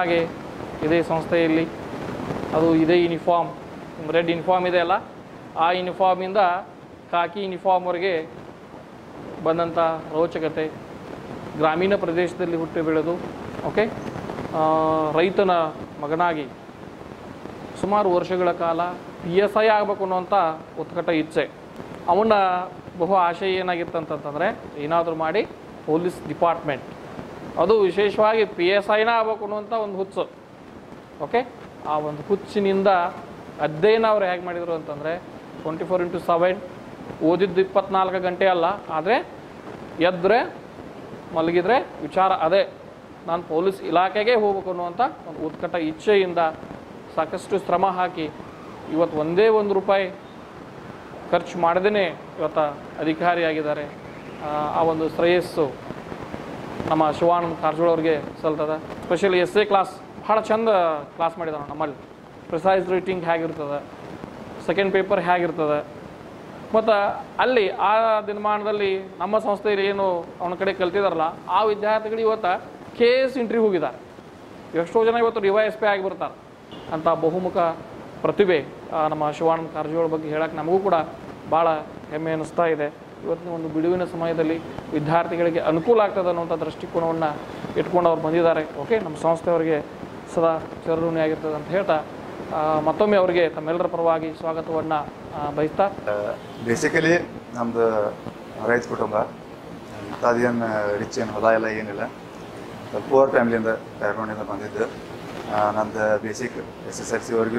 ಹಾಗೆ ಇದೇ ಸಂಸ್ಥೆಯಲ್ಲಿ ಅದು ಇದೇ ಯೂನಿಫಾರ್ಮ್ ರೆಡ್ ಯೂನಿಫಾರ್ಮ್ ಇದೆ ಅಲ್ಲ ಆ ಯೂನಿಫಾರ್ಮಿಂದ ಕಾಕಿ ಯೂನಿಫಾರ್ಮ್ವರೆಗೆ ಬಂದಂಥ ರೋಚಕತೆ ಗ್ರಾಮೀಣ ಪ್ರದೇಶದಲ್ಲಿ ಹುಟ್ಟಿ ಬೆಳೆದು ಓಕೆ ಆ, ರೈತನ ಮಗನಾಗಿ ಸುಮಾರು ವರ್ಷಗಳ ಕಾಲ ಪಿ ಎಸ್ ಐ ಆಗಬೇಕು ಅನ್ನುವಂಥ ಉತ್ಕಟ ಇಚ್ಛೆ ಅವನ ಬಹು ಆಶಯ ಏನಾಗಿತ್ತು ಅಂತಂತಂದರೆ ಏನಾದರೂ ಮಾಡಿ ಪೊಲೀಸ್ ಡಿಪಾರ್ಟ್ಮೆಂಟ್ ಅದು ವಿಶೇಷವಾಗಿ ಪಿ ಎಸ್ ಐನ ಆಗಬೇಕು ಅನ್ನುವಂಥ ಒಂದು ಹುಚ್ಚು ಓಕೆ ಆ ಒಂದು ಹುಚ್ಚಿನಿಂದ ಅಧ್ಯಯನ ಅವ್ರು ಹೇಗೆ ಮಾಡಿದರು ಅಂತಂದರೆ ಟ್ವೆಂಟಿ ಫೋರ್ ಇಂಟು ಸೆವೆನ್ ಓದಿದ್ದು ಇಪ್ಪತ್ನಾಲ್ಕು ಗಂಟೆ ಅಲ್ಲ ಆದರೆ ಎದ್ದರೆ ಮಲಗಿದ್ರೆ ವಿಚಾರ ಅದೇ ನಾನು ಪೊಲೀಸ್ ಇಲಾಖೆಗೆ ಹೋಗ್ಬೇಕು ಅನ್ನುವಂಥ ಒಂದು ಉತ್ಕಟ ಇಚ್ಛೆಯಿಂದ ಸಾಕಷ್ಟು ಶ್ರಮ ಹಾಕಿ ಇವತ್ತು ಒಂದೇ ಒಂದು ರೂಪಾಯಿ ಖರ್ಚು ಮಾಡದೇ ಇವತ್ತು ಅಧಿಕಾರಿಯಾಗಿದ್ದಾರೆ ಆ, ಆ ಒಂದು ಶ್ರೇಯಸ್ಸು ನಮ್ಮ ಶಿವಾನಂದ ಕಾರಜೋಳ ಅವ್ರಿಗೆ ಸಲ್ತದ ಸ್ಪೆಷಲಿ ಎಸ್ ಎ ಕ್ಲಾಸ್ ಭಾಳ ಚಂದ ಕ್ಲಾಸ್ ಮಾಡಿದಾನ ನಮ್ಮಲ್ಲಿ ಪ್ರಿಸೈಸ್ ರೇಟಿಂಗ್ ಹೇಗಿರ್ತದೆ ಸೆಕೆಂಡ್ ಪೇಪರ್ ಹೇಗಿರ್ತದೆ ಮತ್ತು ಅಲ್ಲಿ ಆ ದಿನಮಾನದಲ್ಲಿ ನಮ್ಮ ಸಂಸ್ಥೆಯಲ್ಲಿ ಏನು ಅವನ ಕಡೆ ಕಲ್ತಿದಾರಲ್ಲ ಆ ವಿದ್ಯಾರ್ಥಿಗಳು ಇವತ್ತು ಕೆ ಎಸ್ ಇಂಟ್ರ್ಯೂ ಹೋಗಿದ್ದಾರೆ ಎಷ್ಟೋ ಜನ ಇವತ್ತು ಡಿ ವೈ ಎಸ್ ಪಿ ಆಗಿ ಬರ್ತಾರೆ ಅಂಥ ಬಹುಮುಖ ಪ್ರತಿಭೆ ಆ, ನಮ್ಮ ಶಿವಾನಂದ ಕಾರಜೋಳ ಬಗ್ಗೆ ಹೇಳಕ್ಕೆ ನಮಗೂ ಕೂಡ ಭಾಳ ಹೆಮ್ಮೆ ಅನ್ನಿಸ್ತಾ ಇದೆ ಇವತ್ತಿನ ಒಂದು ಬಿಡುವಿನ ಸಮಯದಲ್ಲಿ ವಿದ್ಯಾರ್ಥಿಗಳಿಗೆ ಅನುಕೂಲ ಆಗ್ತದೆ ಅನ್ನುವಂಥ ದೃಷ್ಟಿಕೋನವನ್ನು ಇಟ್ಕೊಂಡು ಅವ್ರು ಬಂದಿದ್ದಾರೆ ಓಕೆ ನಮ್ಮ ಸಂಸ್ಥೆಯವರಿಗೆ ಸದಾ ಚಿರಋಣಿಯಾಗಿರ್ತದೆ ಅಂತ ಹೇಳ್ತಾ ಆ, ಮತ್ತೊಮ್ಮೆ ಅವರಿಗೆ ತಮ್ಮೆಲ್ಲರ ಪರವಾಗಿ ಸ್ವಾಗತವನ್ನು ಬಯಸ್ತಾ ಬೇಸಿಕಲಿ ನಮ್ದು ರೈತ ಕುಟುಂಬ ಅಂಥದ್ದೇನು ರಿಚ್ ಏನು ಹೊಲ ಎಲ್ಲ ಏನಿಲ್ಲ ಪೂರ್ ಫ್ಯಾಮಿಲಿಯಿಂದ ಬ್ಯಾಕ್ಗ್ರೌಂಡಿಂದ ಬಂದಿದ್ದು ಆ, ನಂದು ಬೇಸಿಕ್ ಎಸ್ ಎಸ್ ಎಲ್ ಸಿವರೆಗೂ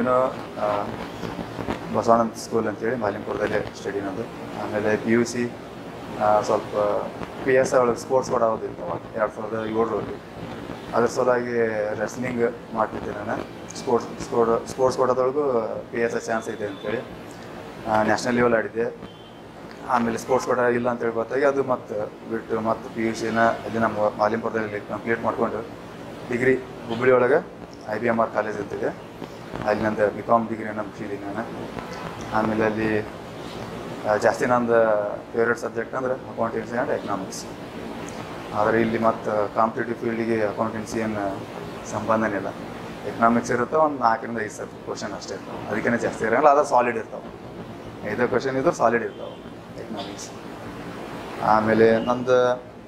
ಬಸವಾನಂದ ಸ್ಕೂಲ್ ಅಂತೇಳಿ ಮಾಲಿಂಪುರದಲ್ಲೇ ಸ್ಟಡಿ ನಂದು ಆಮೇಲೆ ಪಿ ಯು ಸಿ ಸ್ವಲ್ಪ ಪಿ ಎಸ್ ಒಳಗೆ ಸ್ಪೋರ್ಟ್ಸ್ ಕೊಡೋದಿತ್ತು ಅವಾಗ ಎರಡು ಸಾವಿರದ ಏಳರಲ್ಲಿ ಅದ್ರ ಸಲುವಾಗಿ ರೆಸ್ಲಿಂಗ್ ಮಾಡ್ತಿದ್ದೆ ನಾನು ಸ್ಪೋರ್ಟ್ಸ್ ಸ್ಪೋರ್ಟ್ ಸ್ಪೋರ್ಟ್ಸ್ ಕೊಡೋದ್ರೊಳಗೂ ಪಿ ಎಸ್ ಎಸ್ ಚಾನ್ಸ್ ಇದೆ ಅಂತೇಳಿ ನ್ಯಾಷನಲ್ ಲೆವೆಲ್ ಆಡಿದ್ದೆ ಆಮೇಲೆ ಸ್ಪೋರ್ಟ್ಸ್ ಕೊಡ ಇಲ್ಲ ಅಂತೇಳಿ ಗೊತ್ತಾಗಿ ಅದು ಮತ್ತೆ ಬಿಟ್ಟು ಮತ್ತೆ ಪಿ ಯು ಸಿನ ಅಲ್ಲಿ ನಮ್ಮ ಮಾಲಿಂಪುರದಲ್ಲಿ ಕಂಪ್ಲೀಟ್ ಮಾಡ್ಕೊಂಡು ಡಿಗ್ರಿ ಹುಬ್ಬಳ್ಳಿ ಒಳಗೆ I B M R college ಇರ್ತಿದೆ ಅಲ್ಲಿ ನಂದು ಬಿ ಕಾಮ್ ಡಿಗ್ರಿನ ಮುಗಿಸಿದ್ದೀನಿ ನಾನು ಆಮೇಲೆ ಅಲ್ಲಿ ಆ, ಜಾಸ್ತಿ ನಂದು ಫೇವ್ರೆಟ್ ಸಬ್ಜೆಕ್ಟ್ ಅಂದ್ರೆ ಅಕೌಂಟೆನ್ಸಿ ಆ್ಯಂಡ್ ಎಕನಾಮಿಕ್ಸ್ ಆದರೆ ಇಲ್ಲಿ ಮತ್ತು ಕಾಂಪಿಟೇಟಿವ್ ಫೀಲ್ಡಿಗೆ ಅಕೌಂಟೆನ್ಸಿ ಏನು ಸಂಬಂಧನೇ ಇಲ್ಲ ಎಕನಾಮಿಕ್ಸ್ ಇರುತ್ತೆ ಒಂದು ನಾಲ್ಕರಿಂದ ಐದು ಸರ್ ಕ್ವಶನ್ ಅಷ್ಟೇ ಇರ್ತಾವೆ ಅದಕ್ಕೇ ಜಾಸ್ತಿ ಇರೋಲ್ಲ ಅದು ಸಾಲಿಡ್ ಇರ್ತಾವೆ ಐದು ಕ್ವಶನ್ ಇದ್ರೆ ಸಾಲಿಡ್ ಇರ್ತಾವೆ ಎಕನಾಮಿಕ್ಸ್ ಆಮೇಲೆ ನಂದು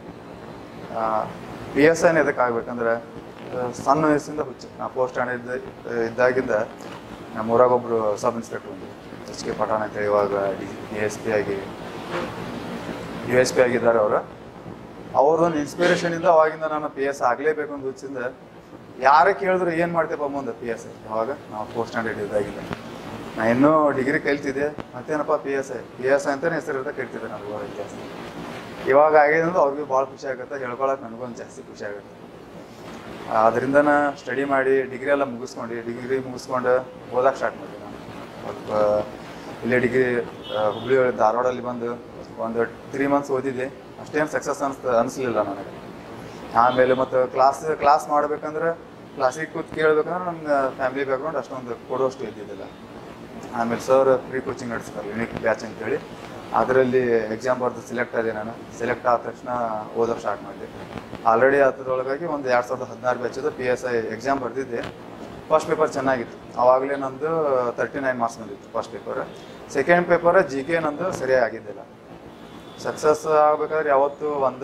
ಪಿ ಎಸ್ ಐನ ಎದಕ್ಕೆ ಆಗ್ಬೇಕಂದ್ರೆ ಆ, ಸಣ್ಣ ವಯಸ್ಸಿಂದ ಹುಚ್ಚು ನಾ ಪೋಸ್ಟ್ ಸ್ಟ್ಯಾಂಡರ್ಡ್ ಇದ್ದಾಗಿಂದ ನಮ್ಮ ಊರಾಗ ಒಬ್ಬರು ಸಬ್ ಇನ್ಸ್ಪೆಕ್ಟರ್ ಬಂದರು ಎಚ್ ಕೆ ಪಠಾಣ್ ಅಂತೇಳಿ ಇವಾಗ ಡಿ ಎಸ್ ಪಿ ಆಗಿ ಯು ಎಸ್ ಪಿ ಆಗಿದ್ದಾರೆ ಅವರು ಅವ್ರದೊಂದು ಇನ್ಸ್ಪಿರೇಷನಿಂದ ಅವಾಗಿಂದ ನಾನು ಪಿ ಎಸ್ ಆಗಲೇಬೇಕು ಅಂತ ಹುಚ್ಚಿಂದ ಯಾರೇ ಕೇಳಿದ್ರು ಏನು ಮಾಡ್ತೇಪ್ಪ ಮುಂದೆ ಪಿ ಎಸ್ ಅವಾಗ ನಾವು ಪೋಸ್ಟ್ ಸ್ಟ್ಯಾಂಡರ್ಡ್ ಇದ್ದಾಗಿಲ್ಲ ನಾ ಇನ್ನೂ ಡಿಗ್ರಿ ಕಲ್ತಿದ್ದೆ ಮತ್ತೇನಪ್ಪ P S I P S I ಅಂತಲೇ ಹೆಸರಿರುತ್ತೆ ಕಲ್ತಿದ್ದೆ ನಾನು ಇವಾಗ ಜಾಸ್ತಿ ಇವಾಗ ಆಗಿದೆ ಅಂದ್ರೆ ಅವ್ರಿಗೂ ಭಾಳ ಖುಷಿ ಆಗುತ್ತೆ ಹೇಳ್ಕೊಳಕ್ಕೆ ನನಗೊಂದು ಜಾಸ್ತಿ ಖುಷಿ ಆಗುತ್ತೆ ಅದರಿಂದ ನಾ ಸ್ಟಡಿ ಮಾಡಿ ಡಿಗ್ರಿ ಎಲ್ಲ ಮುಗಿಸ್ಕೊಂಡು ಡಿಗ್ರಿ ಮುಗಿಸ್ಕೊಂಡು ಓದಕ್ಕೆ ಸ್ಟಾರ್ಟ್ ಮಾಡಿದೆ ನಾನು ಸ್ವಲ್ಪ ಇಲ್ಲೇ ಡಿಗ್ರಿ ಹುಬ್ಳಿ ಒಳಗೆ ಧಾರವಾಡಲ್ಲಿ ಬಂದು ಒಂದು ತ್ರೀ ಮಂತ್ಸ್ ಓದಿದ್ದೆ ಅಷ್ಟೇನು ಸಕ್ಸಸ್ ಅನ್ಸ್ತ ಅನಿಸ್ಲಿಲ್ಲ ನನಗೆ ಆಮೇಲೆ ಮತ್ತು ಕ್ಲಾಸ್ ಕ್ಲಾಸ್ ಮಾಡ್ಬೇಕಂದ್ರೆ ಕ್ಲಾಸಿಗೆ ಕೂತ್ ಕೇಳ್ಬೇಕಂದ್ರೆ ನನ್ನ ಫ್ಯಾಮಿಲಿ ಬ್ಯಾಕ್ಗ್ರೌಂಡ್ ಅಷ್ಟೊಂದು ಕೊಡೋಷ್ಟು ಇದ್ದಿದ್ದಿಲ್ಲ ಆಮೇಲೆ ಸರ್ ಫ್ರೀ ಕೋಚಿಂಗ್ ನಡೆಸ್ತಾರೆ ಯುನಿಕ್ ಬ್ಯಾಚ್ ಅಂತೇಳಿ ಅದರಲ್ಲಿ ಎಕ್ಸಾಮ್ ಬರೆದು ಸೆಲೆಕ್ಟ್ ಆದೆ ನಾನು ಸೆಲೆಕ್ಟ್ ಆದ ತಕ್ಷಣ ಓದೋಕೆ ಸ್ಟಾರ್ಟ್ ಮಾಡಿದೆ ಆಲ್ರೆಡಿ ಅದರೊಳಗಾಗಿ ಒಂದು ಎರಡು ಸಾವಿರದ ಹದಿನಾರು ಬ್ಯಾಚದ ಪಿ ಎಸ್ ಐ ಎಕ್ಸಾಮ್ ಬರೆದಿದ್ದೆ ಫಸ್ಟ್ ಪೇಪರ್ ಚೆನ್ನಾಗಿತ್ತು ಆವಾಗಲೇ ನಂದು ತರ್ಟಿ ನೈನ್ ಮಾರ್ಕ್ಸ್ ಬಂದಿತ್ತು first paper second paper G K ನಂದು ಸರಿಯಾಗಿ ಆಗಿದ್ದಿಲ್ಲ ಸಕ್ಸಸ್ ಆಗ್ಬೇಕಾದ್ರೆ ಯಾವತ್ತೂ ಒಂದ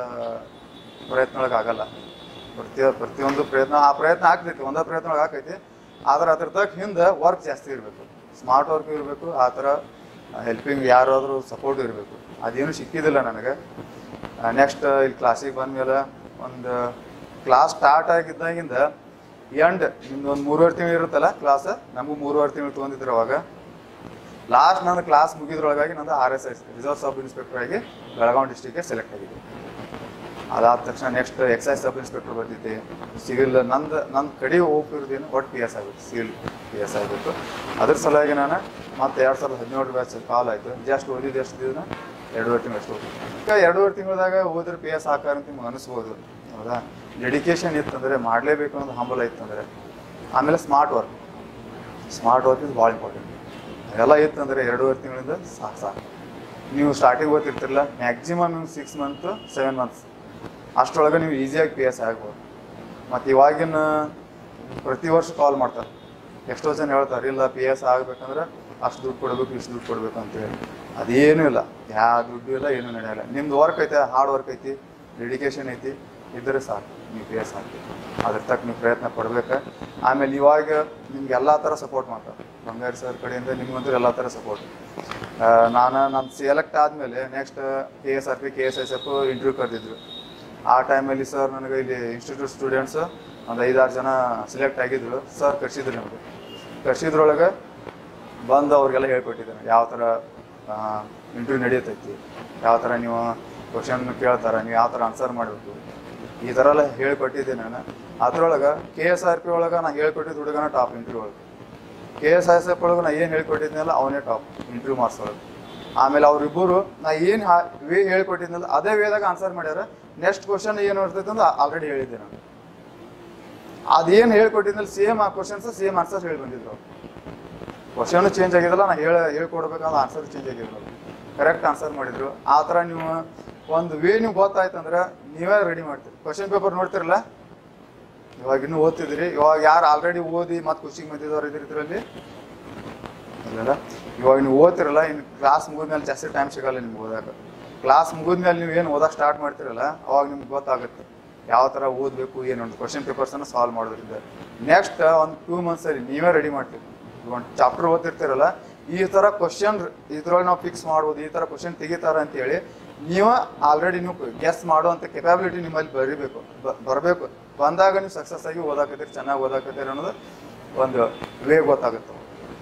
ಪ್ರಯತ್ನ ಒಳಗೆ ಆಗಲ್ಲ ಪ್ರತಿ ಪ್ರತಿಯೊಂದು ಪ್ರಯತ್ನ ಆ ಪ್ರಯತ್ನ ಆಗ್ತೈತಿ ಒಂದೇ ಪ್ರಯತ್ನ ಒಳಗೆ ಆಕೈತಿ ಆದ್ರೆ ಅದ್ರ ತಕ್ಕ ಹಿಂದೆ ವರ್ಕ್ ಜಾಸ್ತಿ ಇರಬೇಕು ಸ್ಮಾರ್ಟ್ ವರ್ಕ್ ಇರಬೇಕು ಆ ಥರ ಹೆಲ್ಪಿಂಗ್ ಯಾರಾದರೂ ಸಪೋರ್ಟ್ ಇರಬೇಕು ಅದೇನು ಸಿಕ್ಕಿದ್ದಿಲ್ಲ ನನಗೆ ನೆಕ್ಸ್ಟ್ ಇಲ್ಲಿ ಕ್ಲಾಸಿಗೆ ಬಂದಮೇಲೆ ಒಂದು ಕ್ಲಾಸ್ ಸ್ಟಾರ್ಟ್ ಆಗಿದ್ದಾಗಿಂದ ಎಂಡ್ ನಿಮ್ದು ಒಂದು ಮೂರುವರೆ ತಿಂಗಳು ಇರುತ್ತಲ್ಲ ಕ್ಲಾಸ್ ನಮಗೂ ಮೂರುವರೆ ತಿಂಗಳು ತೊಗೊಂಡಿದ್ರು ಅವಾಗ ಲಾಸ್ಟ್ ನನ್ನ ಕ್ಲಾಸ್ ಮುಗಿದ್ರೊಳಗಾಗಿ ನಂದು R S S reserve sub inspector ಆಗಿ ಬೆಳಗಾವಿ ಡಿಸ್ಟಿಕ್ಗೆ ಸೆಲೆಕ್ಟ್ ಆಗಿದೆ ಅದಾದ ತಕ್ಷಣ ನೆಕ್ಸ್ಟ್ ಎಕ್ಸೈಸ್ ಸಬ್ ಇನ್ಸ್ಪೆಕ್ಟರ್ ಬರ್ತಿದ್ದೆ ಸಿವಿಲ್ ನಂದು ನನ್ನ ಕಡೆ ಹೋಗ್ತಿರೋದೇನು ಒಟ್ಟು ಪಿ ಎಸ್ ಆಗಬೇಕು ಸಿವಿಲ್ ಪಿ ಎಸ್ ಆಗಬೇಕು ಅದ್ರ ಸಲುವಾಗಿ ನಾನು ಮತ್ತೆ ಎರಡು ಸಾವಿರದ ಹದಿನೇಳು ಬ್ಯಾಚ್ ಕಾಲ್ ಆಯಿತು ಜಸ್ಟ್ ಓದಿದ್ದು ಎಷ್ಟು ದಿನ ಎರಡೂವರೆ ತಿಂಗಳು ಅಷ್ಟು ಓದಿದ್ದು ಈಗ ಎರಡೂವರೆ ತಿಂಗಳದಾಗ ಹೋದ್ರೆ ಪಿ ಎಸ್ ಆಕಾರ ಅಂತ ನಿಮ್ಗೆ ಅನಿಸ್ಬೋದು ಹೌದಾ ಡೆಡಿಕೇಶನ್ ಇತ್ತಂದರೆ ಮಾಡಲೇಬೇಕು ಅನ್ನೋದು ಹಂಬಲ ಇತ್ತಂದರೆ ಆಮೇಲೆ smart work smart work is ಭಾಳ ಇಂಪಾರ್ಟೆಂಟ್ ಅದೆಲ್ಲ ಇತ್ತಂದರೆ ಎರಡೂವರೆ ತಿಂಗಳಿಂದ ಸಾಕು ಸಾಕು ನೀವು ಸ್ಟಾರ್ಟಿಂಗ್ ಓದ್ತಿರ್ತಿರಲ್ಲ ಮ್ಯಾಕ್ಸಿಮಮ್ ನೀವು ಸಿಕ್ಸ್ ಮಂತ್ ಸೆವೆನ್ ಮಂತ್ಸ್ ಅಷ್ಟರೊಳಗೆ ನೀವು ಈಸಿಯಾಗಿ ಪಿ ಎಸ್ ಆಗ್ಬೋದು ಮತ್ತು ಇವಾಗಿನ ಪ್ರತಿ ವರ್ಷ ಕಾಲ್ ಮಾಡ್ತಾರೆ ಎಷ್ಟೋ ಜನ ಹೇಳ್ತಾರೆ ಇಲ್ಲ ಪಿ ಎಸ್ ಆಗ್ಬೇಕಂದ್ರೆ ಅಷ್ಟು ದುಡ್ಡು ಕೊಡಬೇಕು ಇಷ್ಟು ದುಡ್ಡು ಕೊಡ್ಬೇಕು ಅಂತೇಳಿ ಅದೇನೂ ಇಲ್ಲ ಯಾವ ದುಡ್ಡು ಇಲ್ಲ ಏನೂ ನಡೆಯಲ್ಲ ನಿಮ್ದು ವರ್ಕ್ ಐತೆ ಹಾರ್ಡ್ ವರ್ಕ್ ಐತಿ ಡೆಡಿಕೇಶನ್ ಐತಿ ಇದ್ರೆ ಸಾಕು ನೀವು ಪಿ ಎಸ್ ಆಗ್ತೀವಿ ಅದ್ರ ತಕ್ಕ ನೀವು ಪ್ರಯತ್ನ ಪಡ್ಬೇಕು ಆಮೇಲೆ ಇವಾಗ ನಿಮ್ಗೆ ಎಲ್ಲ ಥರ ಸಪೋರ್ಟ್ ಮಾಡ್ತಾರೆ ಬಂಗಾರಿ ಸರ್ ಕಡೆಯಿಂದ ನಿಮ್ಗಂತೂ ಎಲ್ಲ ಥರ ಸಪೋರ್ಟ್ ನಾನು ನಾನು ಸೆಲೆಕ್ಟ್ ಆದಮೇಲೆ next K S R P K S S F interview ಕರೆದಿದ್ರು ಆ ಟೈಮಲ್ಲಿ ಸರ್ ನನಗೆ ಇಲ್ಲಿ ಇನ್ಸ್ಟಿಟ್ಯೂಟ್ ಸ್ಟೂಡೆಂಟ್ಸ್ ಒಂದು ಐದಾರು ಜನ ಸೆಲೆಕ್ಟ್ ಆಗಿದ್ರು ಸರ್ ಕರ್ಸಿದ್ರು ನಮಗೆ ಕರ್ಸಿದ್ರೊಳಗೆ ಬಂದು ಅವ್ರಿಗೆಲ್ಲ ಹೇಳ್ಕೊಟ್ಟಿದ್ದೇನೆ ಯಾವ ಥರ ಇಂಟರ್ವ್ಯೂ ನಡೆಯತೈತಿ ಯಾವ ಥರ ನೀವು ಕ್ವಶನ್ ಕೇಳ್ತಾರೆ ನೀವು ಯಾವ ಥರ ಆನ್ಸರ್ ಮಾಡಬೇಕು ಈ ಥರ ಎಲ್ಲ ಹೇಳ್ಕೊಟ್ಟಿದ್ದೆ ನಾನು ಅದ್ರೊಳಗೆ ಕೆ ಎಸ್ ಆರ್ ಪಿ ಒಳಗೆ ನಾನು ಹೇಳ್ಕೊಟ್ಟಿದ್ದು ಹುಡುಗನ ಟಾಪ್ ಇಂಟರ್ವ್ಯೂ ಒಳಗೆ K S I S F ಒಳಗೆ ನಾ ಏನು ಹೇಳ್ಕೊಟ್ಟಿದ್ನಲ್ಲ ಅವನೇ ಟಾಪ್ ಇಂಟರ್ವ್ಯೂ ಮಾಡ್ಸೋದು ಆಮೇಲೆ ಅವ್ರಿಬ್ಬರು ನಾ ಏನು ವೇ ಹೇಳ್ಕೊಟ್ಟಿದ್ನಲ್ಲ ಅದೇ ವೇದಾಗ ಆನ್ಸರ್ ಮಾಡ್ಯಾರ ನೆಕ್ಸ್ಟ್ ಕ್ವಶನ್ ಏನು ಇರ್ತೈತೆ ಅಂತ ಆಲ್ರೆಡಿ ಹೇಳಿದ್ದೆ ನಾನು ಅದೇನು ಹೇಳ್ಕೊಟ್ಟಿದ್ನಲ್ಲ ಸೇಮ್ ಆ ಕ್ವಶನ್ಸ್ ಸೇಮ್ ಆನ್ಸರ್ ಹೇಳಿ ಬಂದಿದ್ರು ಕ್ವಶನ್ ಚೇಂಜ್ ಆಗಿದಲ್ಲ ನಾ ಹೇಳ ಹೇಳ್ಕೊಡ್ಬೇಕಾದ ಆನ್ಸರ್ ಚೇಂಜ್ ಆಗಿದ್ರು ಕರೆಕ್ಟ್ ಆನ್ಸರ್ ಮಾಡಿದ್ರು ಆ ಥರ ನೀವು ಒಂದು ವೇ ನೀವು ಗೊತ್ತಾಯ್ತಂದ್ರೆ ನೀವೇ ರೆಡಿ ಮಾಡ್ತೀರಿ ಕ್ವಶನ್ ಪೇಪರ್ ನೋಡ್ತಿರಲ್ಲ ಇವಾಗ ಇನ್ನೂ ಓದ್ತಿದ್ರಿ ಇವಾಗ ಯಾರು ಆಲ್ರೆಡಿ ಓದಿ ಮತ್ತೆ ಖುಷಿಗೆ ಬಂದಿದ್ದವ್ರು ಇದ್ರಿ ಇದರಲ್ಲಿ ಇಲ್ಲಲ್ಲ ಇವಾಗ ನೀವು ಓದ್ತಿರಲ್ಲ ಇನ್ನು ಕ್ಲಾಸ್ ಮುಗಿದ್ಮೇಲೆ ಜಾಸ್ತಿ ಟೈಮ್ ಸಿಗಲ್ಲ ನಿಮ್ಗೆ ಓದಾಕ ಕ್ಲಾಸ್ ಮುಗಿದ್ಮೇಲೆ ನೀವು ಏನು ಓದಕ್ಕೆ ಸ್ಟಾರ್ಟ್ ಮಾಡ್ತಿರಲ್ಲ ಅವಾಗ ನಿಮ್ಗೆ ಗೊತ್ತಾಗುತ್ತೆ ಯಾವ ಥರ ಓದಬೇಕು ಏನು ಒಂದು ಕ್ವಶನ್ ಪೇಪರ್ಸನ್ನು ಸಾಲ್ವ್ ಮಾಡೋದ್ರಿಂದ ನೆಕ್ಸ್ಟ್ ಒಂದು ಟೂ ಮಂತ್ಸಲ್ಲಿ ನೀವೇ ರೆಡಿ ಮಾಡ್ತೀರಿ ಒಂದು ಚಾಪ್ಟರ್ ಓದ್ತಿರ್ತೀರಲ್ಲ ಈ ಥರ ಕ್ವಶನ್ ಇದ್ರೊಳಗೆ ನಾವು ಫಿಕ್ಸ್ ಮಾಡ್ಬೋದು ಈ ಥರ ಕ್ವಶನ್ ತೆಗಿತಾರ ಅಂತೇಳಿ ನೀವು ಆಲ್ರೆಡಿ ನೀವು ಗೆಸ್ ಮಾಡುವಂಥ ಕೆಪಾಬಿಲಿಟಿ ನಿಮ್ಮಲ್ಲಿ ಬರೀಬೇಕು ಬರಬೇಕು ಬಂದಾಗ ನೀವು ಸಕ್ಸಸ್ ಆಗಿ ಓದಾಕತ್ತೀರಿ ಚೆನ್ನಾಗಿ ಓದಾಕತ್ತೀರಿ ಅನ್ನೋದು ಒಂದು ವೇ ಗೊತ್ತಾಗುತ್ತೆ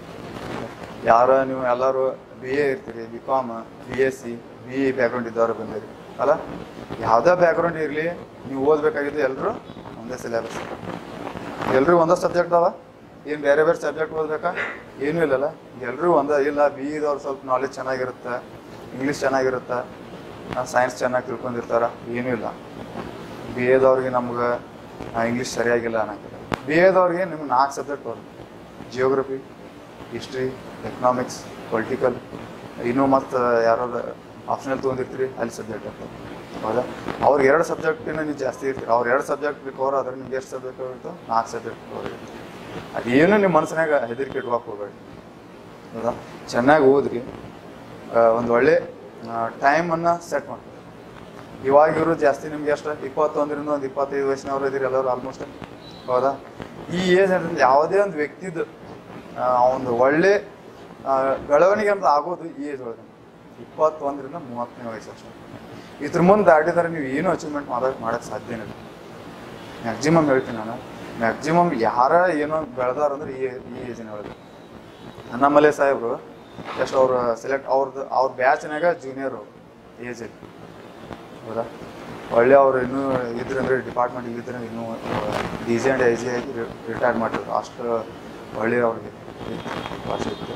ಯಾರ ನೀವು ಎಲ್ಲರೂ ಬಿ ಎ ಇರ್ತೀರಿ B com B S C B E background ಇದ್ದವ್ರು ಬಂದಿರಿ ಅಲ್ಲ ಯಾವುದೇ ಬ್ಯಾಕ್ಗ್ರೌಂಡ್ ಇರಲಿ ನೀವು ಓದಬೇಕಾಗಿದ್ದು ಎಲ್ಲರೂ ಒಂದೇ ಸಿಲೆಬಸ್ ಎಲ್ಲರೂ ಒಂದೇ ಸಬ್ಜೆಕ್ಟ್ ಅವ ಏನು ಬೇರೆ ಬೇರೆ ಸಬ್ಜೆಕ್ಟ್ ಓದ್ಬೇಕಾ ಏನೂ ಇಲ್ಲಲ್ಲ ಎಲ್ಲರೂ ಒಂದೇ ಇಲ್ಲ ಬಿ ಇದವ್ರು ಸ್ವಲ್ಪ ನಾಲೆಜ್ ಚೆನ್ನಾಗಿರುತ್ತೆ ಇಂಗ್ಲೀಷ್ ಚೆನ್ನಾಗಿರುತ್ತೆ ಸೈನ್ಸ್ ಚೆನ್ನಾಗಿ ತಿಳ್ಕೊಂಡಿರ್ತಾರ ಏನೂ ಇಲ್ಲ ಬಿ ಎದವ್ರಿಗೆ ನಮ್ಗೆ ಇಂಗ್ಲೀಷ್ ಸರಿಯಾಗಿಲ್ಲ ಅನ್ನೋಕ್ಕಿಲ್ಲ ಬಿ ಎದವ್ರಿಗೆ ನಿಮ್ಗೆ ನಾಲ್ಕು ಸಬ್ಜೆಕ್ಟ್ ಬರುತ್ತೆ ಜಿಯೋಗ್ರಫಿ ಹಿಸ್ಟ್ರಿ ಎಕನಾಮಿಕ್ಸ್ ಪೊಲಿಟಿಕಲ್ ಇನ್ನೂ ಮತ್ತು ಯಾರು ಆಪ್ಷನಲ್ ತೊಗೊಂಡಿರ್ತೀರಿ ಅಲ್ಲಿ ಸಬ್ಜೆಕ್ಟ್ ಇರ್ತದೆ ಹೌದಾ ಅವ್ರಿಗೆ ಎರಡು ಸಬ್ಜೆಕ್ಟಿನ ನೀವು ಜಾಸ್ತಿ ಇರ್ತೀರಿ ಅವ್ರು ಎರಡು ಸಬ್ಜೆಕ್ಟ್ ಕವರ್ ಆದ್ರೆ ನಿಮ್ಗೆ ಎಷ್ಟು ಸಬ್ಜೆಕ್ಟ್ ಇರುತ್ತೋ ನಾಲ್ಕು ಸಬ್ಜೆಕ್ಟ್ ಕವರ್ ಇರುತ್ತೆ ಅದೇನು ನಿಮ್ಮ ಮನಸ್ಸಿನಾಗ ಹೆದರಿಕೆ ಇಟ್ಕೊಕ್ ಹೋಗ್ಬೇಡಿ ಹೌದಾ ಚೆನ್ನಾಗಿ ಓದ್ರಿ ಒಂದು ಒಳ್ಳೆ ಟೈಮನ್ನು ಸೆಟ್ ಮಾಡ್ತೀವಿ ಇವಾಗ ಇವರು ಜಾಸ್ತಿ ನಿಮ್ಗೆ ಎಷ್ಟು ಇಪ್ಪತ್ತೊಂದರಿಂದ ಒಂದು ಇಪ್ಪತ್ತೈದು ವಯಸ್ಸಿನವ್ರು ಇದ್ದೀರಿ ಎಲ್ಲರೂ ಆಲ್ಮೋಸ್ಟ್ ಹೌದಾ ಈ ಏಜ್ ಅಂದ್ರೆ ಯಾವುದೇ ಒಂದು ವ್ಯಕ್ತಿದು ಆ, ಒಂದು ಒಳ್ಳೆ ಆ, ಬೆಳವಣಿಗೆ ಅಂತ ಆಗೋದು ಈ ಏಜ್ ಒಳಗೆ ಇಪ್ಪತ್ತೊಂದರಿಂದ ಮೂವತ್ತನೇ ವಯಸ್ಸು ಅಷ್ಟೇ ಇದ್ರ ಮುಂದೆ ದಾಟಿದ್ರೆ ನೀವು ಏನು ಅಚೀವ್ಮೆಂಟ್ ಮಾಡೋಕೆ ಮಾಡೋಕ್ಕೆ ಸಾಧ್ಯನೇ ಇಲ್ಲ ಮ್ಯಾಕ್ಸಿಮಮ್ ಹೇಳ್ತೀನಿ ನಾನು ಮ್ಯಾಕ್ಸಿಮಮ್ ಯಾರ ಏನೋ ಬೆಳೆದಾರಂದ್ರೆ ಈ ಈ ಏಜಿನ ಒಳಗೆ ಅನ್ನಮಲೆ ಸಾಹೇಬರು ಎಷ್ಟು ಅವ್ರು ಸೆಲೆಕ್ಟ್ ಅವ್ರದ್ದು ಅವ್ರ ಬ್ಯಾಚ್ನಾಗ ಜೂನಿಯರು ಏಜಲ್ಲಿ ಹೌದಾ ಒಳ್ಳೆ ಅವ್ರು ಇನ್ನೂ ಇದ್ರಂದ್ರೆ ಡಿಪಾರ್ಟ್ಮೆಂಟ್ ಇದ್ರೆ ಇನ್ನೂ D G and I G ಆಗಿ ರಿಟೈರ್ ಮಾಡಿದ್ರು ಅಷ್ಟು ಒಳ್ಳೆ ಅವ್ರಿಗೆ ಭಾಷೆ ಇತ್ತು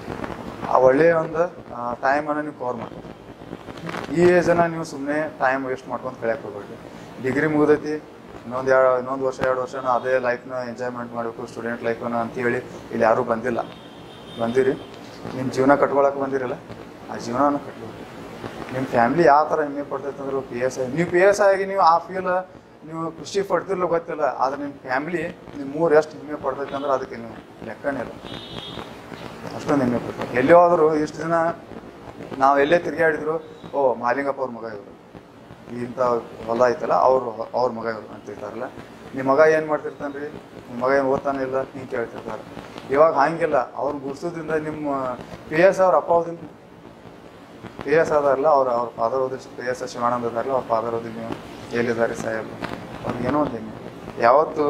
ಆ ಒಳ್ಳೆಯ ಒಂದು ಟೈಮನ್ನು ನೀವು ಕವರ್ ಮಾಡಿ ಈ ಏಜನ್ನು ನೀವು ಸುಮ್ಮನೆ ಟೈಮ್ ವೇಸ್ಟ್ ಮಾಡ್ಕೊಂಡು ಕಳ್ಯಾಕ್ ಹೋಗ್ಬೇಡಿ ಡಿಗ್ರಿ ಮುಗ್ದೈತಿ ಇನ್ನೊಂದು ಎರಡು ಇನ್ನೊಂದು ವರ್ಷ ಎರಡು ವರ್ಷನ ಅದೇ ಲೈಫ್ನ ಎಂಜಾಯ್ಮೆಂಟ್ ಮಾಡಬೇಕು ಸ್ಟೂಡೆಂಟ್ ಲೈಫನ್ನ ಅಂತೇಳಿ ಇಲ್ಲಿ ಯಾರೂ ಬಂದಿಲ್ಲ ಬಂದಿರಿ ನಿಮ್ಮ ಜೀವನ ಕಟ್ಕೊಳಕ್ಕೆ ಬಂದಿರಲ್ಲ ಆ ಜೀವನನ ಕಟ್ಬೇಕು ನಿಮ್ಮ ಫ್ಯಾಮಿಲಿ ಯಾವ ಥರ ಹೆಮ್ಮೆ ಪಡ್ತೈತೆ ಅಂದ್ರೆ ಪಿ ಎಸ್ ಐ ನೀವು ಪಿ ಎಸ್ ಐ ಆಗಿ ನೀವು ಆ ಫೀಲ್ ನೀವು ಖುಷಿ ಪಡ್ತಿರ್ಲೋ ಗೊತ್ತಿಲ್ಲ ಆದ್ರೆ ನಿಮ್ಮ ಫ್ಯಾಮಿಲಿ ನಿಮ್ಮ ಮೂರು ಎಷ್ಟು ಹೆಮ್ಮೆ ಪಡ್ತೈತೆ ಅಂದ್ರೆ ಅದಕ್ಕೆ ನೀವು ಲೆಕ್ಕನೇ ಇಲ್ಲ ಅಷ್ಟೊಂದು ಹೆಮ್ಮೆ ಪಡ್ತಾರೆ ಎಲ್ಲಿ ಹೋದ್ರು ಇಷ್ಟು ದಿನ ನಾವು ಎಲ್ಲೇ ತಿರುಗಾಡಿದ್ರು ಓ ಮಾಲಿಂಗಪ್ಪ ಅವ್ರ ಮಗ ಇವರು ಇಂಥ ಹೊಲ ಐತಲ್ಲ ಅವ್ರು ಅವ್ರ ಮಗ ಇವರು ಅಂತಿರ್ತಾರಲ್ಲ ನಿಮ್ಮ ಮಗ ಏನು ಮಾಡ್ತಿರ್ತಾನೆ ರೀ ನಿಮ್ಮ ಮಗ ಏನು ಓದ್ತಾನೆ ಇಲ್ಲ ಹಿಂಗೆ ಕೇಳ್ತಿರ್ತಾರೆ ಇವಾಗ ಹಂಗಿಲ್ಲ ಅವ್ರು ಗುಡ್ಸೋದ್ರಿಂದ ನಿಮ್ಮ ಪಿ ಎಸ್ ಅವ್ರ ಅಪ್ಪ ಓದಿಲ್ಲ ಪಿ ಎಸ್ ಅದಾರಲ್ಲ ಅವ್ರ ಅವ್ರ ಫಾದರ್ ಓದಿ ಪಿ ಎಸ್ ಶಿವಾನಂದ ಅದಾರಲ್ಲ ಅವ್ರ ಫಾದರ್ ಓದಿ ನೀವು ಎಲ್ಲಿದ್ದಾರೆ ಸಾಹೇಬ್ ಅವ್ರಿಗೆ ಏನೋ ಒಂದು ಹೆಮ್ಮೆ ಯಾವತ್ತು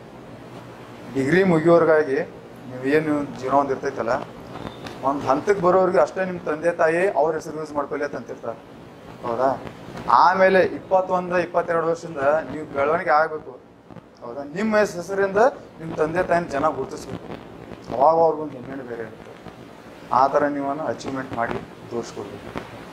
ಡಿಗ್ರಿ ಮುಗಿಯೋರ್ಗಾಗಿ ನೀವೇನು ಜೀವನ ಒಂದು ಇರ್ತೈತಲ್ಲ ಒಂದು ಹಂತಕ್ಕೆ ಬರೋರಿಗೆ ಅಷ್ಟೇ ನಿಮ್ಮ ತಂದೆ ತಾಯಿ ಅವ್ರ ಹೆಸರು ಯೂಸ್ ಮಾಡ್ಕೊಳ್ಳಿ ಅಂತ ಅಂತಿರ್ತಾರೆ ಹೌದಾ ಆಮೇಲೆ ಇಪ್ಪತ್ತೊಂದು ಇಪ್ಪತ್ತೆರಡು ವರ್ಷದಿಂದ ನೀವು ಬೆಳವಣಿಗೆ ಆಗಬೇಕು ಹೌದಾ ನಿಮ್ಮ ಹೆಸ್- ಹೆಸರಿಂದ ನಿಮ್ಮ ತಂದೆ ತಾಯಿನ ಜನ ಗುರುತಿಸ್ಬೇಕು ಅವಾಗ ಅವ್ರಿಗೊಂದು ಹೆಮ್ಮೆ ಬೇರೆ ಇರುತ್ತೆ ಆ ಥರ ನೀವನ್ನು ಅಚೀವ್ಮೆಂಟ್ ಮಾಡಿ ತೋರಿಸ್ಕೊಡ್ಬೇಕು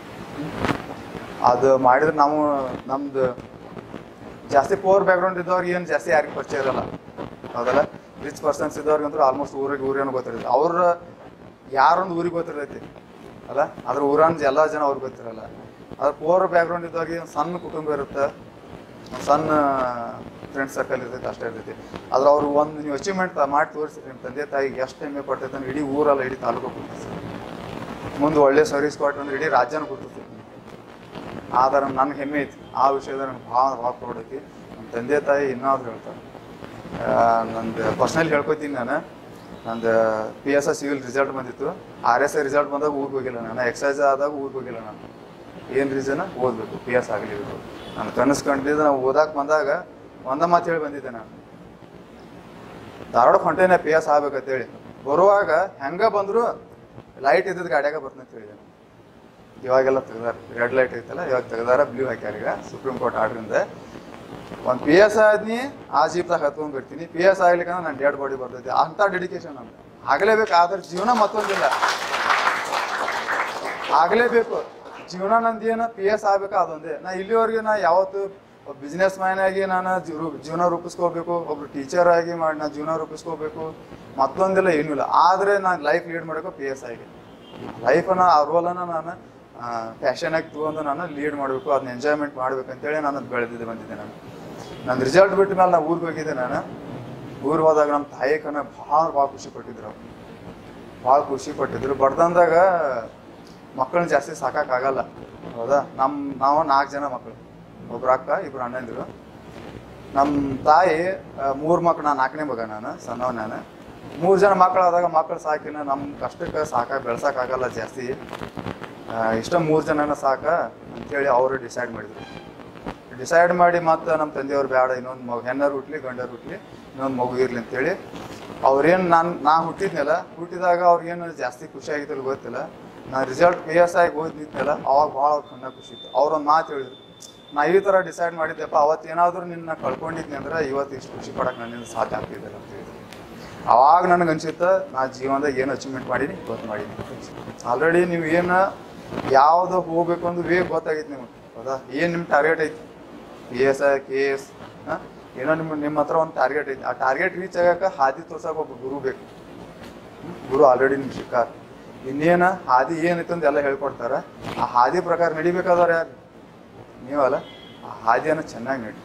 ಅದು ಮಾಡಿದ್ರೆ ನಾವು ನಮ್ದು ಜಾಸ್ತಿ ಪೋರ್ ಬ್ಯಾಕ್ಗ್ರೌಂಡ್ ಇದ್ದವ್ರಿಗೆ ಏನು ಜಾಸ್ತಿ ಯಾರಿಗೆ ಪರಿಚಯ ಇರಲ್ಲ ಹೌದಲ್ಲ ರಿಚ್ ಪರ್ಸನ್ಸ್ ಇದ್ದವ್ರಿಗಂತೂ ಆಲ್ಮೋಸ್ಟ್ ಊರಿಗೆ ಊರೇನು ಗೊತ್ತಿರಲ್ಲ ಅವ್ರ ಯಾರೊಂದು ಊರಿಗೆ ಗೊತ್ತಿರ್ತೈತಿ ಅಲ್ಲ ಅದ್ರ ಊರನ್ ಎಲ್ಲ ಜನ ಅವ್ರಿಗೆ ಗೊತ್ತಿರಲ್ಲ ಅದ್ರ ಪೋರ್ ಬ್ಯಾಕ್ಗ್ರೌಂಡ್ ಇದ್ದವ್ರಿಗೆ ಒಂದ್ ಸಣ್ಣ ಕುಟುಂಬ ಇರುತ್ತೆ ಒಂದ್ ಸಣ್ಣ ಫ್ರೆಂಡ್ ಸರ್ಕಲ್ ಇರ್ತೈತೆ ಅಷ್ಟೇ ಇರ್ತೈತಿ ಆದ್ರೆ ಅವ್ರು ಒಂದು ನೀವು ಅಚೀವ್ಮೆಂಟ್ ಮಾಡಿ ತೋರಿಸಿ ನಿಮ್ಮ ತಂದೆ ತಾಯಿಗೆ ಎಷ್ಟು ಹೆಮ್ಮೆ ಪಡ್ತೈತೆ ಅಂದ್ರೆ ಇಡೀ ಊರಲ್ಲ ಇಡೀ ತಾಲೂಕು ಕೊಡ್ತೈತೆ ಮುಂದೆ ಒಳ್ಳೆ ಸರ್ವಿಸ್ ಕೊಟ್ಟು ಅಂದ್ರೆ ಇಡೀ ರಾಜ್ಯನ ಕೊಡ್ತೈತಿ ಆದ್ರೆ ನನ್ಗೆ ಹೆಮ್ಮೆ ಐತಿ ಆ ವಿಷಯದಾಗ ನನಗೆ ಭಾಳ ಭಾಳ ಪ್ರೌಡ್ ಐತಿ ನಮ್ಮ ತಂದೆ ತಾಯಿ ಇನ್ನಾದ್ರು ಹೇಳ್ತಾರೆ ನಂದು ಪರ್ಸ್ನಲ್ ಹೇಳ್ಕೊತೀನಿ ನಾನು ನಂದು P S I civil result ಬಂದಿತ್ತು ಆರ್ ಎಸ್ ಐ ರಿಸಲ್ಟ್ ಬಂದಾಗ ಊರಿಗೆ ಹೋಗಿಲ್ಲ ನಾನು ಎಕ್ಸೈಸ್ ಆದಾಗ ಊರಿಗೆ ಹೋಗಿಲ್ಲ ನಾನು ಏನು ರೀಸನ್ ಓದಬೇಕು ಪಿ ಎಸ್ ಆಗಲಿಬೇಕು ನಾನು ಕನಸು ಕಂಡಿದ್ದೆ ನಾವು ಓದಾಕ್ ಬಂದಾಗ ಒಂದ ಮಾತು ಹೇಳಿ ಬಂದಿದ್ದೆ ನಾನು ಧಾರವಾಡ ಹೊಂಟೇನೆ ಪಿ ಎಸ್ ಆಗ್ಬೇಕಂತೇಳಿ ಬರುವಾಗ ಹೆಂಗ ಬಂದ್ರು ಲೈಟ್ ಇದ್ದದ ಗಾಡ್ಯಾಗ ಬರ್ತೀನಿ ಅಂತ ಹೇಳಿದೆ ನಾನು. ಇವಾಗೆಲ್ಲ ತೆಗ್ದಾರ ರೆಡ್ ಲೈಟ್ ಐತಲ್ಲ ಇವಾಗ ತೆಗ್ದಾರ ಬ್ಲೂ ಹಾಕ್ಯಾರ ಈಗ ಸುಪ್ರೀಂ ಕೋರ್ಟ್ ಆರ್ಡ್ರಿಂದ ಒಂದು ಪಿ ಎಸ್ ಆದ್ನಿ ಆ ಜೀಪ್ದಾಗ ಹತ್ಕೊಂಡ್ ಬರ್ತೀನಿ ಪಿ ಎಸ್ ಆಗ್ಲಿಕ್ಕಂದ್ರೆ ನನ್ನ ಡೆಡ್ ಬಾಡಿ ಬರ್ತೈತಿ ಅಂತ ಡೆಡಿಕೇಶನ್ ಅಂತ ಆಗಲೇಬೇಕು ಆದ್ರೆ ಜೀವನ ಮತ್ತೊಂದಿಲ್ಲ ಆಗಲೇಬೇಕು ಜೀವನ ನಂದು ಏನು ಪಿ ಎಸ್ ಆಗ್ಬೇಕು ಅದೊಂದೇ ನಾ ಇಲ್ಲಿವರೆಗೆ ನಾ ಯಾವತ್ತು ಬಿಸ್ನೆಸ್ ಮ್ಯಾನ್ ಆಗಿ ನಾನು ಜೀವ- ಜೀವನ ರೂಪಿಸ್ಕೋಬೇಕು ಒಬ್ರು ಟೀಚರ್ ಆಗಿ ಮಾಡಿ ನಾ ಜೀವನ ರೂಪಿಸ್ಕೋಬೇಕು ಮತ್ತೊಂದೆಲ್ಲ ಏನೂ ಇಲ್ಲ ಆದರೆ ನಾನು ಲೈಫ್ ಲೀಡ್ ಮಾಡಬೇಕು ಪಿ ಎಸ್ ಆಗಿ ಲೈಫನ್ನ ಆ ರೋಲನ್ನು ನಾನು ಪ್ಯಾಷನ್ ಆಗಿ ತಗೊಂಡು ನಾನು ಲೀಡ್ ಮಾಡಬೇಕು ಅದನ್ನ ಎಂಜಾಯ್ಮೆಂಟ್ ಮಾಡ್ಬೇಕು ಅಂತೇಳಿ ನಾನು ಅದು ಬೆಳೆದಿದ್ದೆ ಬಂದಿದ್ದೆ ನಾನು ನನ್ನ ರಿಸಲ್ಟ್ ಬಿಟ್ಟ ಮೇಲೆ ನಾನು ಊರಿಗೆ ಹೋಗಿದ್ದೆ ನಾನು ಊರಿಗೆ ಹೋದಾಗ ನಮ್ಮ ತಾಯಿ ಕನ್ನ ಭಾಳ ಭಾಳ ಖುಷಿ ಪಟ್ಟಿದ್ರು ಅವ್ರು ಭಾಳ ಖುಷಿ ಪಟ್ಟಿದ್ರು ಬಡ್ದಂದಾಗ ಮಕ್ಕಳನ್ನ ಜಾಸ್ತಿ ಸಾಕಾಗಲ್ಲ ಹೌದಾ ನಮ್ಮ ನಾವು ನಾಲ್ಕು ಜನ ಮಕ್ಕಳು ಒಬ್ರು ಅಕ್ಕ ಇಬ್ರು ಅಣ್ಣಂದಿರು ನಮ್ಮ ತಾಯಿ ಮೂರು ಮಕ್ಳು ನಾನು ನಾಲ್ಕನೇ ಮಗ ನಾನು ಸಣ್ಣವ ನಾನು ಮೂರು ಜನ ಮಕ್ಕಳಾದಾಗ ಮಕ್ಕಳು ಸಾಕಿನ ನಮ್ಮ ಕಷ್ಟಕ್ಕೆ ಸಾಕ ಬೆಳ್ಸಕ್ಕಾಗಲ್ಲ ಜಾಸ್ತಿ ಆ, ಇಷ್ಟ ಮೂರು ಜನನ ಸಾಕ ಅಂತೇಳಿ ಅವರು ಡಿಸೈಡ್ ಮಾಡಿದ್ರು ಡಿಸೈಡ್ ಮಾಡಿ ಮತ್ತೆ ನಮ್ಮ ತಂದೆಯವ್ರು ಬೇಡ ಇನ್ನೊಂದು ಮಗು ಹೆಣ್ಣರು ಹುಟ್ಲಿ ಗಂಡರು ಹುಟ್ಲಿ ಇನ್ನೊಂದು ಮಗು ಇರ್ಲಿ ಅಂತೇಳಿ ಅವ್ರೇನು ನಾನು ನಾ ಹುಟ್ಟಿದ್ನಲ್ಲ ಹುಟ್ಟಿದಾಗ ಅವ್ರಿಗೇನು ಜಾಸ್ತಿ ಖುಷಿ ಆಗಿದ್ದಿಲ್ಲ ಗೊತ್ತಿಲ್ಲ ನಾ ರಿಸಲ್ಟ್ ಪಿ ಎಸ್ ಆಗಿ ಓದಿದ್ನಲ್ಲ ಅವಾಗ ಭಾಳ ಅವ್ರ ಕಣ್ಣ ಖುಷಿ ಇತ್ತು ಅವ್ರೊಂದು ಮಾತು ಹೇಳಿದ್ರು ನಾ ಈ ಥರ ಡಿಸೈಡ್ ಮಾಡಿದ್ದೆಪ್ಪ ಅವತ್ತು ಏನಾದರೂ ನಿನ್ನ ಕಳ್ಕೊಂಡಿದ್ನಿ ಅಂದ್ರೆ ಇವತ್ತು ಇಷ್ಟು ಖುಷಿ ಪಡಕ್ಕೆ ನನ್ನಿಂದ ಸಾಧ್ಯ ಆಗ್ತಿದ್ದಿಲ್ಲ ಅಂತ ಹೇಳಿದ್ರು ಅವಾಗ ನನಗೆ ಅನ್ಸುತ್ತೆ ನಾ ಜೀವನದಾಗ ಏನು ಅಚೀವ್ಮೆಂಟ್ ಮಾಡೀನಿ ಇವತ್ತು ಮಾಡೀನಿ ಆಲ್ರೆಡಿ ನೀವು ಏನು ಯಾವ್ದು ಹೋಗ್ಬೇಕು ಅಂದ್ರೆ ವೇ ಗೊತ್ತಾಗೈತೆ ನಿಮಗೆ ಹೌದಾ ಏನು ನಿಮ್ಮ ಟಾರ್ಗೆಟ್ ಐತಿ P S I K S ಏನೋ ನಿಮ್ಮ ನಿಮ್ಮ ಹತ್ರ ಒಂದು ಟಾರ್ಗೆಟ್ ಐತಿ ಆ ಟಾರ್ಗೆಟ್ ರೀಚ್ ಆಗಕ್ಕೆ ಹಾದಿ ತೋರ್ಸಕ್ಕೆ ಒಬ್ಬ ಗುರು ಬೇಕು ಹ್ಮ್? ಗುರು ಆಲ್ರೆಡಿ ನಿಮ್ಗೆ ಸಿಕ್ಕಾರ ಇನ್ನೇನ ಹಾದಿ ಏನೈತೆ ಅಂತ ಎಲ್ಲ ಹೇಳ್ಕೊಡ್ತಾರ ಆ ಹಾದಿ ಪ್ರಕಾರ ನಡಿಬೇಕಾದವ್ರು ಯಾರು ನೀವಲ್ಲ ಆ ಹಾದಿಯನ್ನು ಚೆನ್ನಾಗಿ ನಡಿ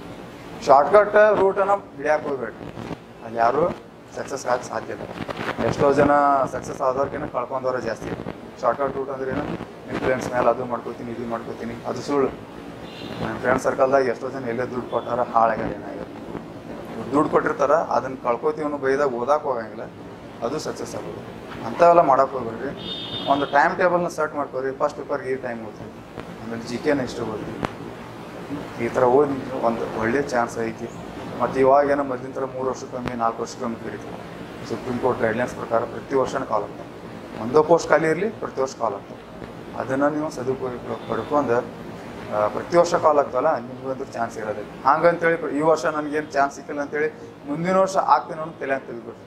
ಶಾರ್ಟ್ಕಟ್ ರೂಟನ್ನು ಹಿಡಿಯಕ್ಕೆ ಹೋಗ್ಬೇಡಿ ಅಲ್ಲಿ ಯಾರು ಸಕ್ಸಸ್ ಆಗಕ್ಕೆ ಸಾಧ್ಯ ಇಲ್ಲ ಎಷ್ಟೋ ಜನ ಸಕ್ಸಸ್ ಆದವ್ರಿಗಿನ್ನ ಕಳ್ಕೊಂಡವ್ರೆ ಜಾಸ್ತಿ ಶಾರ್ಟ್ಕಟ್ ರೂಟ್ ಅಂದ್ರೆ ಏನು ಇನ್ಫ್ಲೂಯೆನ್ಸ್ ಮೇಲೆ ಅದು ಮಾಡ್ಕೋತೀನಿ ಇದು ಮಾಡ್ಕೋತೀನಿ ಅದು ಸುಳ್ಳು ನನ್ನ ಫ್ರೆಂಡ್ ಸರ್ಕಲ್ದಾಗ ಎಷ್ಟೋ ಜನ ಎಲ್ಲೇ ದುಡ್ಡು ಕೊಟ್ಟಾರ ಹಾಳಾಗ್ಯಾರ ಏನಾಗ್ಯಾರ ದುಡ್ಡು ಕೊಟ್ಟಿರ್ತಾರ ಅದನ್ನ ಕಳ್ಕೊತೀವಿ ಅನ್ನೋ ಬೈದಾಗ ಓದಕ್ಕೆ ಹೋಗಂಗಿಲ್ಲ ಅದು ಸಕ್ಸಸ್ ಆಗೋದು ಅಂಥವೆಲ್ಲ ಮಾಡಕ್ಕೆ ಹೋಗ್ಬೇಡ್ರಿ ಒಂದು ಟೈಮ್ ಟೇಬಲ್ನ ಸೆಟ್ ಮಾಡ್ಕೊರಿ ಫಸ್ಟ್ ಪೇಪರ್ಗೆ ಈ ಟೈಮ್ ಓದ್ತೀನಿ ಆಮೇಲೆ ಜಿ ಕೆನ ಇಷ್ಟು ಓದ್ತೀನಿ ಈ ಥರ ಓದಿ ಒಂದು ಒಳ್ಳೆ ಚಾನ್ಸ್ ಐತಿ ಮತ್ತು ಇವಾಗೇನೋ ಮೊದಲಿನ ಥರ ಮೂರು ವರ್ಷಕ್ಕೊಮ್ಮೆ ನಾಲ್ಕು ವರ್ಷಕ್ಕೊಮ್ಮೆ ಕರೀತೀವಿ ಸುಪ್ರೀಂ ಕೋರ್ಟ್ ಗೈಡ್ಲೈನ್ಸ್ ಪ್ರಕಾರ ಪ್ರತಿ ವರ್ಷನೂ ಕಾಲ್ ಆಗ್ತದೆ ಒಂದೋ ಪೋಸ್ಟ್ ಖಾಲಿ ಇರಲಿ ಪ್ರತಿ ವರ್ಷ ಕಾಲ್ ಆಗ್ತದೆ ಅದನ್ನು ನೀವು ಸದುಪಯೋಗ ಪಡ್ಕೊಂಡು ಆ, ಪ್ರತಿ ವರ್ಷ ಕಾಲ್ ಆಗ್ತವಲ್ಲ ನಿಮ್ಗಂತೂ ಚಾನ್ಸ್ ಇರೋದಿಲ್ಲ ಹಂಗಂತೇಳಿ ಪ್ರ- ಈ ವರ್ಷ ನನಗೇನು ಚಾನ್ಸ್ ಸಿಕ್ಕಿಲ್ಲ ಅಂತೇಳಿ ಮುಂದಿನ ವರ್ಷ ಆಗ್ತೀನಿ ಅನ್ನೋ ತಲೆ ಅಂತ ತೆಗೆದುಬಿಡ್ರಿ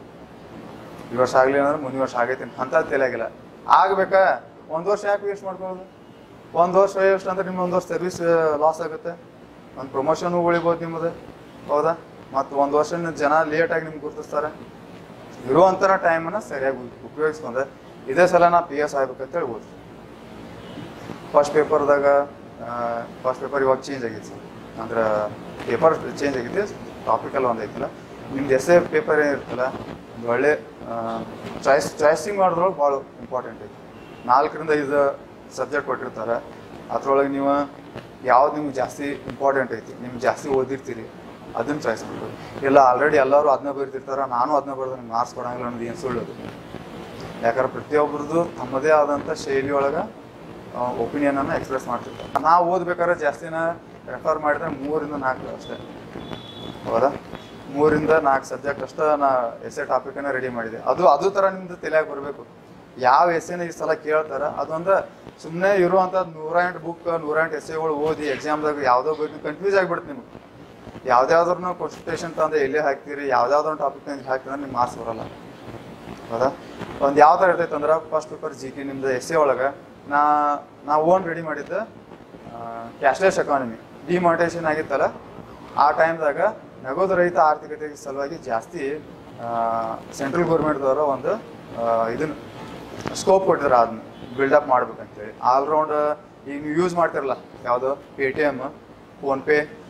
ಈ ವರ್ಷ ಆಗಲಿ ಅಂದ್ರೆ ಮುಂದಿನ ವರ್ಷ ಆಗೈತಿ ಅಂತ ತಲೆಯಾಗಿಲ್ಲ ಆಗ್ಬೇಕಾ ಒಂದು ವರ್ಷ ಯಾಕೆ ವೇಸ್ಟ್ ಮಾಡ್ಕೊಳ್ಳೋದು ಒಂದು ವರ್ಷ ವೇಸ್ಟ್ ಅಂದ್ರೆ ನಿಮ್ಮ ಒಂದು ವರ್ಷ ಸರ್ವಿಸ್ ಲಾಸ್ ಆಗುತ್ತೆ ಒಂದು ಪ್ರಮೋಷನ್ ಉಳಿಬೋದು ನಿಮ್ಮದು ಹೌದಾ ಮತ್ತು ಒಂದು ವರ್ಷ ನೀವು ಜನ ಲೇಟಾಗಿ ನಿಮ್ಗೆ ಗುರುತಿಸ್ತಾರೆ ಇರುವಂಥ ಟೈಮನ್ನು ಸರಿಯಾಗಿ ಉ- ಉಪಯೋಗಿಸ್ಕೊಂಡೆ ಇದೇ ಸಲ ನಾ ಪಿ ಎಸ್ ಆಗ್ಬೇಕಂತೇಳಿ ಓದ್ರಿ ಫಸ್ಟ್ ಪೇಪರ್ದಾಗ ಫಸ್ಟ್ ಪೇಪರ್ ಇವಾಗ ಚೇಂಜ್ ಆಗೈತಿ ಸರ್ ಅಂದ್ರೆ ಪೇಪರ್ ಚೇಂಜ್ ಆಗೈತಿ ಟಾಪಿಕ್ ಎಲ್ಲ ಒಂದು ಐತಿಲ್ಲ ನಿಮ್ದು ಎಸ್ ಎ ಪೇಪರ್ ಏನಿರ್ತಲ್ಲ ಒಂದು ಒಳ್ಳೆ ಚಾಯ್ಸ್ ಚಾಯ್ಸಿಂಗ್ ಮಾಡೋದ್ರೊಳಗೆ ಭಾಳ ಇಂಪಾರ್ಟೆಂಟ್ ಐತಿ ನಾಲ್ಕರಿಂದ ಐದು ಸಬ್ಜೆಕ್ಟ್ ಕೊಟ್ಟಿರ್ತಾರೆ ಅದ್ರೊಳಗೆ ನೀವು ಯಾವ್ದು ನಿಮ್ಗೆ ಜಾಸ್ತಿ ಇಂಪಾರ್ಟೆಂಟ್ ಐತಿ ನಿಮ್ಗೆ ಜಾಸ್ತಿ ಓದಿರ್ತೀರಿ ಅದನ್ನ ಚಾಯ್ಸ್ ಮಾಡ್ಬೋದು ಇಲ್ಲ ಆಲ್ರೆಡಿ ಎಲ್ಲರೂ ಅದನ್ನ ಬರೀತಿರ್ತಾರೆ ನಾನು ಅದನ್ನ ಬರೆದು ನಿಮ್ಗೆ ಮಾರ್ಕ್ಸ್ ಕೊಡಂಗಿಲ್ಲ ಅನ್ನೋದು ಏನು ಸುಳ್ಳು ಅದು ಯಾಕಂದ್ರೆ ಪ್ರತಿಯೊಬ್ಬರದ್ದು ತಮ್ಮದೇ ಆದಂಥ ಶೈಲಿ ಒಳಗೆ ಒಪಿನಿಯನನ್ನು ಎಕ್ಸ್ಪ್ರೆಸ್ ಮಾಡ್ತಿರ್ತಾರೆ ನಾವು ಓದ್ಬೇಕಾದ್ರೆ ಜಾಸ್ತಿನ ರೆಫರ್ ಮಾಡಿದ್ರೆ ಮೂರಿಂದ ನಾಲ್ಕು ಅಷ್ಟೇ ಹೌದಾ ಮೂರಿಂದ ನಾಲ್ಕು ಸಬ್ಜೆಕ್ಟ್ ಅಷ್ಟೇ ನಾ ಎಸ್ಸೆ ಟಾಪಿಕನ್ನು ರೆಡಿ ಮಾಡಿದೆ ಅದು ಅದು ಥರ ನಿಮ್ದು ತಲೆಯಾಗಿ ಬರಬೇಕು ಯಾವ ಎಸ್ಸೆನ ಈ ಸಲ ಕೇಳ್ತಾರ ಅದೊಂದು ಸುಮ್ಮನೆ ಇರುವಂಥ ನೂರ ಎಂಟು ಬುಕ್ ನೂರ ಎಂಟು ಎಸ್ಸೆಗಳು ಓದಿ ಎಕ್ಸಾಮ್ದಾಗ ಯಾವುದೋ ಬಗ್ಗೆ ಕನ್ಫ್ಯೂಸ್ ಆಗಿಬಿಡುತ್ತೆ ನಿಮ್ಗೆ ಯಾವ್ದಾವ್ದ್ರೂ ಕೊಟೇಶನ್ ತಂದು ಎಲ್ಲೇ ಹಾಕ್ತೀರಿ ಯಾವ್ದಾವ್ದೋ ಒಂದು ಟಾಪಿಕ್ ಹಾಕ್ತಿದ್ರೆ ನಿಮ್ಗೆ ಮಾರ್ಕ್ಸ್ ಬರಲ್ಲ ಹೌದಾ ಒಂದು ಯಾವ ಥರ ಇರ್ತೈತೆ ಅಂದ್ರೆ ಫಸ್ಟ್ ಪೇಪರ್ ಜಿ ಕೆ ನಿಮ್ದು ಎಸ್ಸೆ ಒಳಗೆ ನಾ ನಾ ಓನ್ ರೆಡಿ ಮಾಡಿದ್ದೆ ಕ್ಯಾಶ್ಲೆಸ್ ಎಕಾನಮಿ ಡಿಮಾನಿಟೇಷನ್ ಆಗಿತ್ತಲ್ಲ ಆ ಟೈಮ್ದಾಗ ನಗದು ರಹಿತ ಆರ್ಥಿಕತೆ ಸಲುವಾಗಿ ಜಾಸ್ತಿ ಸೆಂಟ್ರಲ್ ಗೌರ್ಮೆಂಟ್ದವರು ಒಂದು ಆ, ಇದನ್ನ ಸ್ಕೋಪ್ ಕೊಟ್ಟಿದ್ರು ಅದನ್ನ ಬಿಲ್ಡಪ್ ಮಾಡ್ಬೇಕಂತೇಳಿ ಆಲ್ರೌಂಡ್ ಈಗ ನೀವು ಯೂಸ್ ಮಾಡ್ತಿರಲ್ಲ ಯಾವುದು Paytm PhonePe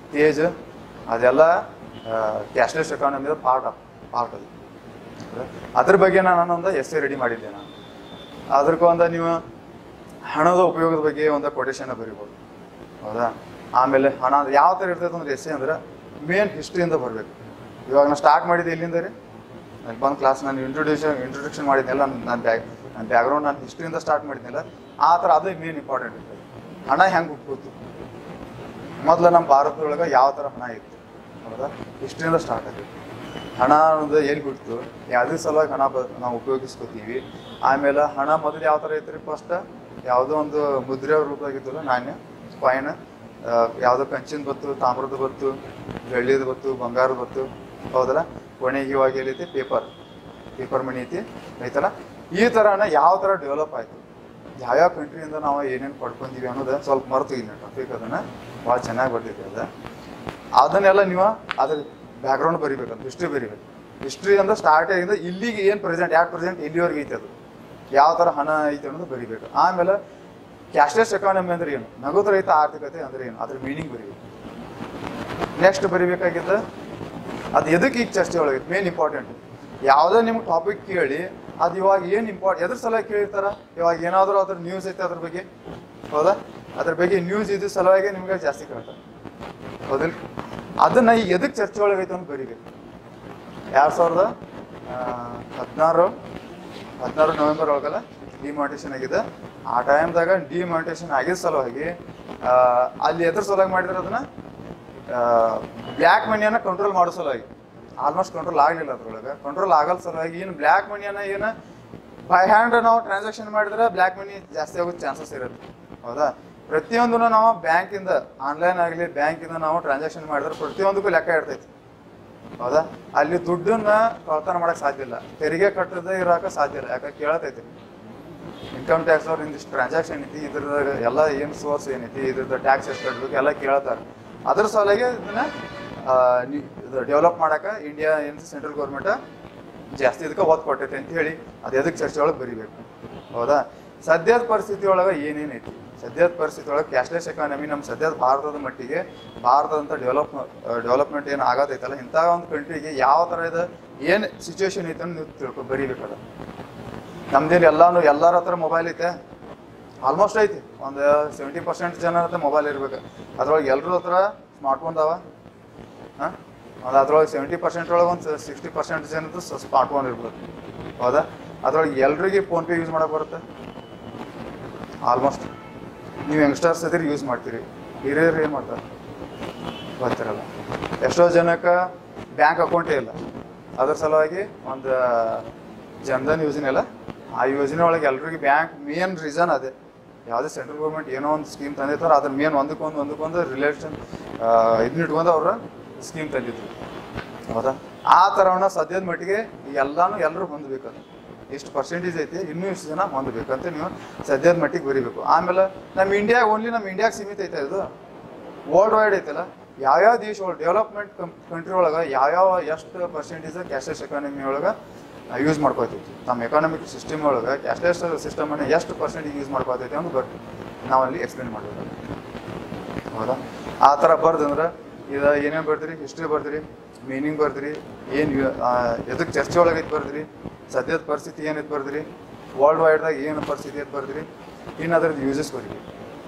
Tez ಅದೆಲ್ಲ ಕ್ಯಾಶ್ಲೆಸ್ ಎಕಾನಮಿದ ಪಾರ್ಟ್ ಪಾರ್ಟ್ ಅದು ಅದ್ರ ಬಗ್ಗೆ ನಾನು ಒಂದು ಎಸ್ ರೆಡಿ ಮಾಡಿದ್ದೆ ನಾನು ಅದ್ರಕ್ಕೆ ಒಂದು ನೀವು ಹಣದ ಉಪಯೋಗದ ಬಗ್ಗೆ ಒಂದು ಕೊಟೇಶನ್ ಬರಿಬೋದು ಹೌದಾ ಆಮೇಲೆ ಹಣ ಯಾವ ಥರ ಇರ್ತೈತೆ ಅಂದ್ರೆ ಎಸ್ಸೆ ಅಂದ್ರೆ ಮೇನ್ ಹಿಸ್ಟ್ರಿಯಿಂದ ಬರಬೇಕು ಇವಾಗ ನಾನು ಸ್ಟಾರ್ಟ್ ಮಾಡಿದ್ದೆ ಎಲ್ಲಿಂದ ರೀ ಅಲ್ಲಿ ಬಂದು ಕ್ಲಾಸ್ ನಾನು ಇಂಟ್ರೊಡ್ಯೂಷನ್ ಇಂಟ್ರೊಡಕ್ಷನ್ ಮಾಡಿದ್ನೆಲ್ಲ ನನ್ನ ಬ್ಯಾಗ್ ನನ್ನ ಬ್ಯಾಕ್ಗ್ರೌಂಡ್ ನಾನು ಹಿಸ್ಟ್ರಿಯಿಂದ ಸ್ಟಾರ್ಟ್ ಮಾಡಿದ್ನಲ್ಲ ಆ ಥರ ಅದು ಮೇನ್ ಇಂಪಾರ್ಟೆಂಟ್ ಇರ್ತದೆ ಹಣ ಹೆಂಗೆ ಹುಟ್ಟುತ್ತು ಮೊದಲು ನಮ್ಮ ಭಾರತದೊಳಗೆ ಯಾವ ಥರ ಹಣ ಇತ್ತು ಹೌದಾ ಹಿಸ್ಟ್ರಿಯಿಂದ ಸ್ಟಾರ್ಟ್ ಆಗಿದೆ ಹಣ ಅನ್ನೋದು ಎಲ್ಲಿ ಹುಟ್ಟಿತು ಯಾವುದೇ ಸಲುವಾಗಿ ಹಣ ಬ ನಾವು ಉಪಯೋಗಿಸ್ಕೋತೀವಿ ಆಮೇಲೆ ಹಣ ಮೊದಲು ಯಾವ ಥರ ಐತ್ರಿ ಫಸ್ಟ್ ಯಾವುದೋ ಒಂದು ಮುದ್ರೆ ರೂಪದಾಗಿದ್ದಲ್ಲ ನಾಣ್ಯ ಕಾಯಿನ್ ಯಾವುದೋ ಕಂಚಿನ ಬತ್ತು ತಾಮ್ರದ ಬತ್ತು ಬೆಳ್ಳಿದ ಬತ್ತು ಬಂಗಾರದ ಬತ್ತು ಹೌದಲ್ಲ ಕೊನೆಗೆ ಇವಾಗ ಏನೈತಿ ಪೇಪರ್ ಪೇಪರ್ ಮನಿ ಐತಿ ಐತಲ್ಲ ಈ ಥರನ ಯಾವ ಥರ ಡೆವಲಪ್ ಆಯಿತು ಯಾವ್ಯಾವ ಕಂಟ್ರಿಯಿಂದ ನಾವು ಏನೇನು ಪಡ್ಕೊಂತೀವಿ ಅನ್ನೋದು ಸ್ವಲ್ಪ ಮರೆತು ಇಲ್ಲ ಟಾಪಿಕ್ ಅದನ್ನು ಭಾಳ ಚೆನ್ನಾಗಿ ಬರ್ತೈತಿ ಅದ ಅದನ್ನೆಲ್ಲ ನೀವು ಅದ್ರ ಬ್ಯಾಕ್ಗ್ರೌಂಡ್ ಬರಿಬೇಕಂತ ಹಿಸ್ಟ್ರಿ ಬರಿಬೇಕು ಹಿಸ್ಟ್ರಿ ಅಂದ್ರೆ ಸ್ಟಾರ್ಟ್ ಆಗಿಂದ ಇಲ್ಲಿಗೆ ಏನು ಪ್ರೆಸೆಂಟ್ ಯಾಕೆ ಪ್ರೆಸೆಂಟ್ ಎಲ್ಲಿವರೆಗೆ ಐತೆ ಅದು ಯಾವ ಥರ ಹಣ ಐತೆ ಅನ್ನೋದು ಬರಿಬೇಕು ಆಮೇಲೆ ಕ್ಯಾಶ್ಲೆಸ್ ಎಕಾನಮಿ ಅಂದ್ರೆ ಏನು ನಗದು ರಹಿತ ಆರ್ಥಿಕತೆ ಅಂದ್ರೆ ಏನು ಅದ್ರ ಮೀನಿಂಗ್ ಬರಿಬೇಕು ನೆಕ್ಸ್ಟ್ ಬರಿಬೇಕಾಗಿದ್ದ ಅದು ಎದಕ್ಕೆ ಈಗ ಚರ್ಚೆ ಒಳಗೆ ಮೇನ್ ಇಂಪಾರ್ಟೆಂಟ್ ಯಾವುದೇ ನಿಮ್ಗೆ ಟಾಪಿಕ್ ಕೇಳಿ ಅದು ಇವಾಗ ಏನು ಇಂಪಾರ್ಟ್ ಎದ್ರ ಸಲ ಕೇಳಿರ್ತಾರ ಇವಾಗ ಏನಾದರೂ ಅದ್ರ ನ್ಯೂಸ್ ಐತೆ ಅದ್ರ ಬಗ್ಗೆ ಹೌದಾ ಅದ್ರ ಬಗ್ಗೆ ನ್ಯೂಸ್ ಇದ್ದ ಸಲುವಾಗಿ ನಿಮ್ಗೆ ಜಾಸ್ತಿ ಕೇಳ್ತಾರೆ ಹೌದಿಲ್ಲ ಅದನ್ನ ಈಗ ಎದಕ್ಕೆ ಚರ್ಚೆ ಒಳಗೆ ಐತೆ ಅಂತ ಬರಿಬೇಕು ಎರಡು ಸಾವಿರದ ಹದಿನಾರು ಹದಿನಾರು ನವೆಂಬರ್ ಒಳಗಲ್ಲ ಡಿಮಾನಿಟೇಷನ್ ಆಗಿದೆ ಆ ಟೈಮ್ದಾಗ ಡಿಮಾನಿಟೇಷನ್ ಆಗಿದ ಸಲುವಾಗಿ ಆ, ಅಲ್ಲಿ ಎದ್ರ ಸಲುವಾಗಿ ಮಾಡಿದ್ರೆ ಅದನ್ನ ಬ್ಲ್ಯಾಕ್ ಮನಿಯನ್ನ ಕಂಟ್ರೋಲ್ ಮಾಡೋ ಸಲುವಾಗಿ ಆಲ್ಮೋಸ್ಟ್ ಕಂಟ್ರೋಲ್ ಆಗಲಿಲ್ಲ ಅದ್ರೊಳಗೆ ಕಂಟ್ರೋಲ್ ಆಗಲ್ಲ ಸಲುವಾಗಿ ಏನು ಬ್ಲ್ಯಾಕ್ ಮನಿಯನ್ನ ಏನು ಬೈ ಹ್ಯಾಂಡ್ ನಾವು ಟ್ರಾನ್ಸಾಕ್ಷನ್ ಮಾಡಿದ್ರೆ ಬ್ಲ್ಯಾಕ್ ಮನಿ ಜಾಸ್ತಿ ಆಗೋ ಚಾನ್ಸಸ್ ಇರುತ್ತೆ ಹೌದಾ ಪ್ರತಿಯೊಂದನ್ನು ನಾವು ಬ್ಯಾಂಕಿಂದ ಆನ್ಲೈನ್ ಆಗಲಿ ಬ್ಯಾಂಕಿಂದ ನಾವು ಟ್ರಾನ್ಸಾಕ್ಷನ್ ಮಾಡಿದ್ರೆ ಪ್ರತಿಯೊಂದಕ್ಕೂ ಲೆಕ್ಕ ಇರ್ತೈತಿ ಹೌದಾ ಅಲ್ಲಿ ದುಡ್ಡನ್ನ ಕಳ್ತನ ಮಾಡಕ್ ಸಾಧ್ಯ ಇಲ್ಲ ತೆರಿಗೆ ಕಟ್ಟದೇ ಇರಾಕ ಸಾಧ್ಯ ಇಲ್ಲ ಯಾಕೆ ಕೇಳತೈತಿ ಇನ್ಕಮ್ ಟ್ಯಾಕ್ಸ್ ಅವ್ರು ಇಂದಿಷ್ಟು ಟ್ರಾನ್ಸಾಕ್ಷನ್ ಐತಿ ಇದ್ರದಾಗ ಎಲ್ಲ ಏನು ಸೋರ್ಸ್ ಏನೈತಿ ಇದ್ರದ್ದು ಟ್ಯಾಕ್ಸ್ ಎಷ್ಟು ಕಟ್ಬೇಕು ಎಲ್ಲ ಕೇಳ್ತಾರೆ ಅದ್ರ ಸಲುವಾಗಿ ಇದನ್ನ ಆ, ನಿ- ಇದು ಡೆವಲಪ್ ಮಾಡಕ್ಕೆ ಇಂಡಿಯಾ ಏನು ಸೆಂಟ್ರಲ್ ಗೌರ್ಮೆಂಟ್ ಜಾಸ್ತಿ ಇದಕ್ಕೆ ಒತ್ತು ಕೊಟ್ಟೈತೆ ಅಂತ ಹೇಳಿ ಅದು ಎದಕ್ಕೆ ಚರ್ಚೆ ಒಳಗೆ ಬರಿಬೇಕು ಹೌದಾ ಸದ್ಯದ ಪರಿಸ್ಥಿತಿ ಒಳಗೆ ಏನೇನೈತಿ ಸದ್ಯದ ಪರಿಸ್ಥಿತಿ ಒಳಗೆ ಕ್ಯಾಶ್ಲೆಸ್ ಎಕಾನಮಿ ನಮ್ಮ ಸದ್ಯದ ಭಾರತದ ಮಟ್ಟಿಗೆ ಭಾರತದಂತ ಡೆವಲಪ್ ಡೆವಲಪ್ಮೆಂಟ್ ಏನು ಆಗತೈತಲ್ಲ ಇಂಥ ಒಂದು ಕಂಟ್ರಿಗೆ ಯಾವ ಥರ ಇದೆ ಏನು ಸಿಚುವೇಶನ್ ಐತೆ ಅಂತ ನೀವು ತಿಳ್ಕೊ ಬರಿಬೇಕಲ್ಲ ನಮ್ದೇನು ಎಲ್ಲಾನು ಎಲ್ಲರ ಹತ್ರ ಮೊಬೈಲ್ ಐತೆ ಆಲ್ಮೋಸ್ಟ್ ಐತಿ ಒಂದು ಸೆವೆಂಟಿ ಪರ್ಸೆಂಟ್ ಜನ ಹತ್ರ ಮೊಬೈಲ್ ಇರ್ಬೇಕು ಅದ್ರೊಳಗೆ ಎಲ್ಲರ ಹತ್ರ ಸ್ಮಾರ್ಟ್ ಫೋನ್ ಅದಾವ ಹಾಂ ಒಂದು ಅದ್ರೊಳಗೆ ಸೆವೆಂಟಿ ಪರ್ಸೆಂಟ್ ಒಳಗೆ ಒಂದು ಸಿಕ್ಸ್ಟಿ ಪರ್ಸೆಂಟ್ ಜನದ್ದು ಸ್ಮಾರ್ಟ್ ಫೋನ್ ಇರ್ಬೋದು ಹೌದಾ ಅದ್ರೊಳಗೆ ಎಲ್ರಿಗೆ ಫೋನ್ ಪೇ ಯೂಸ್ ಮಾಡಕ್ಕೆ ಬರುತ್ತೆ ಆಲ್ಮೋಸ್ಟ್ ನೀವು ಯಂಗ್ಸ್ಟರ್ಸ್ ಇದ್ರೆ ಯೂಸ್ ಮಾಡ್ತೀರಿ ಹಿರಿಯರು ಏನು ಮಾಡ್ತಾರೆ ಗೊತ್ತಿರಲ್ಲ ಎಷ್ಟೋ ಜನಕ್ಕೆ ಬ್ಯಾಂಕ್ ಅಕೌಂಟೇ ಇಲ್ಲ ಅದ್ರ ಸಲುವಾಗಿ ಒಂದು ಜನ್ಧನ್ ಯೋಜನೆ ಅಲ್ಲ ಆ ಯೋಜನೆ ಒಳಗೆ ಎಲ್ರಿಗೂ ಬ್ಯಾಂಕ್ ಮೇನ್ ರೀಸನ್ ಅದೇ ಯಾವುದೇ ಸೆಂಟ್ರಲ್ ಗೌರ್ಮೆಂಟ್ ಏನೋ ಒಂದು ಸ್ಕೀಮ್ ತಂದಿರ್ತಾರೆ ಅದ್ರ ಮೇನ್ ಒಂದಕ್ಕೊಂದು ಒಂದಕ್ಕೊಂದು ರಿಲೇಷನ್ ಇದನ್ನ ಇಟ್ಕೊಂಡು ಅವ್ರ ಸ್ಕೀಮ್ ತಂದಿದ್ರು ಹೌದಾ ಆ ಥರವನ್ನ ಸದ್ಯದ ಮಟ್ಟಿಗೆ ಎಲ್ಲಾನು ಎಲ್ಲರೂ ಹೊಂದಬೇಕು ಎಷ್ಟು ಪರ್ಸೆಂಟೇಜ್ ಐತಿ ಇನ್ನೂ ಇಷ್ಟು ಜನ ಹೊಂದಬೇಕಂತ ನೀವು ಸದ್ಯದ ಮಟ್ಟಿಗೆ ಬರಿಬೇಕು ಆಮೇಲೆ ನಮ್ಮ ಇಂಡಿಯಾ ಓನ್ಲಿ ನಮ್ಮ ಇಂಡಿಯಾಗೆ ಸೀಮಿತ ಐತೆ ಇದು ವರ್ಲ್ಡ್ ವೈಡ್ ಐತಲ್ಲ ಯಾವ್ಯಾವ ದೇಶ ಒಳಗೆ ಡೆವಲಪ್ಮೆಂಟ್ ಕಂಟ್ರಿ ಒಳಗೆ ಯಾವ್ಯಾವ ಎಷ್ಟು ಪರ್ಸೆಂಟೇಜ್ ಕ್ಯಾಶ್ಲೆಸ್ ಎಕಾನಮಿ ಒಳಗೆ ಯೂಸ್ ಮಾಡ್ಕೋತೈತಿ ತಮ್ಮ ಎಕಾನಮಿಕ್ ಸಿಸ್ಟಮ್ ಒಳಗೆ ಕ್ಯಾಶ್ಲೆಸ್ ಸಿಸ್ಟಮನ್ನು ಎಷ್ಟು ಪರ್ಸೆಂಟೇಜ್ ಯೂಸ್ ಮಾಡ್ಕೋತೈತಿ ಅಂತ ಬರ್ ನಾವಲ್ಲಿ ಎಕ್ಸ್ಪ್ಲೇನ್ ಮಾಡಬೇಕು ಹೌದಾ ಆ ಥರ ಬರ್ದಂದ್ರೆ ಇದು ಏನೇನು ಬರ್ತೀರಿ ಹಿಸ್ಟ್ರಿ ಬರ್ತೀರಿ ಮೀನಿಂಗ್ ಬರ್ತೀರಿ ಏನು ಎದಕ್ಕೆ ಚರ್ಚೆ ಒಳಗೈತೆ ಬರ್ತೀರಿ ಸದ್ಯದ ಪರಿಸ್ಥಿತಿ ಏನೈತೆ ಬರ್ತೀರಿ ವರ್ಲ್ಡ್ ವೈಡ್ದಾಗ ಏನು ಪರಿಸ್ಥಿತಿ ಐತೆ ಬರ್ತೀರಿ ಇನ್ನು ಅದ್ರದ್ದು ಯೂಸಸ್ ಬರ್ತೀರಿ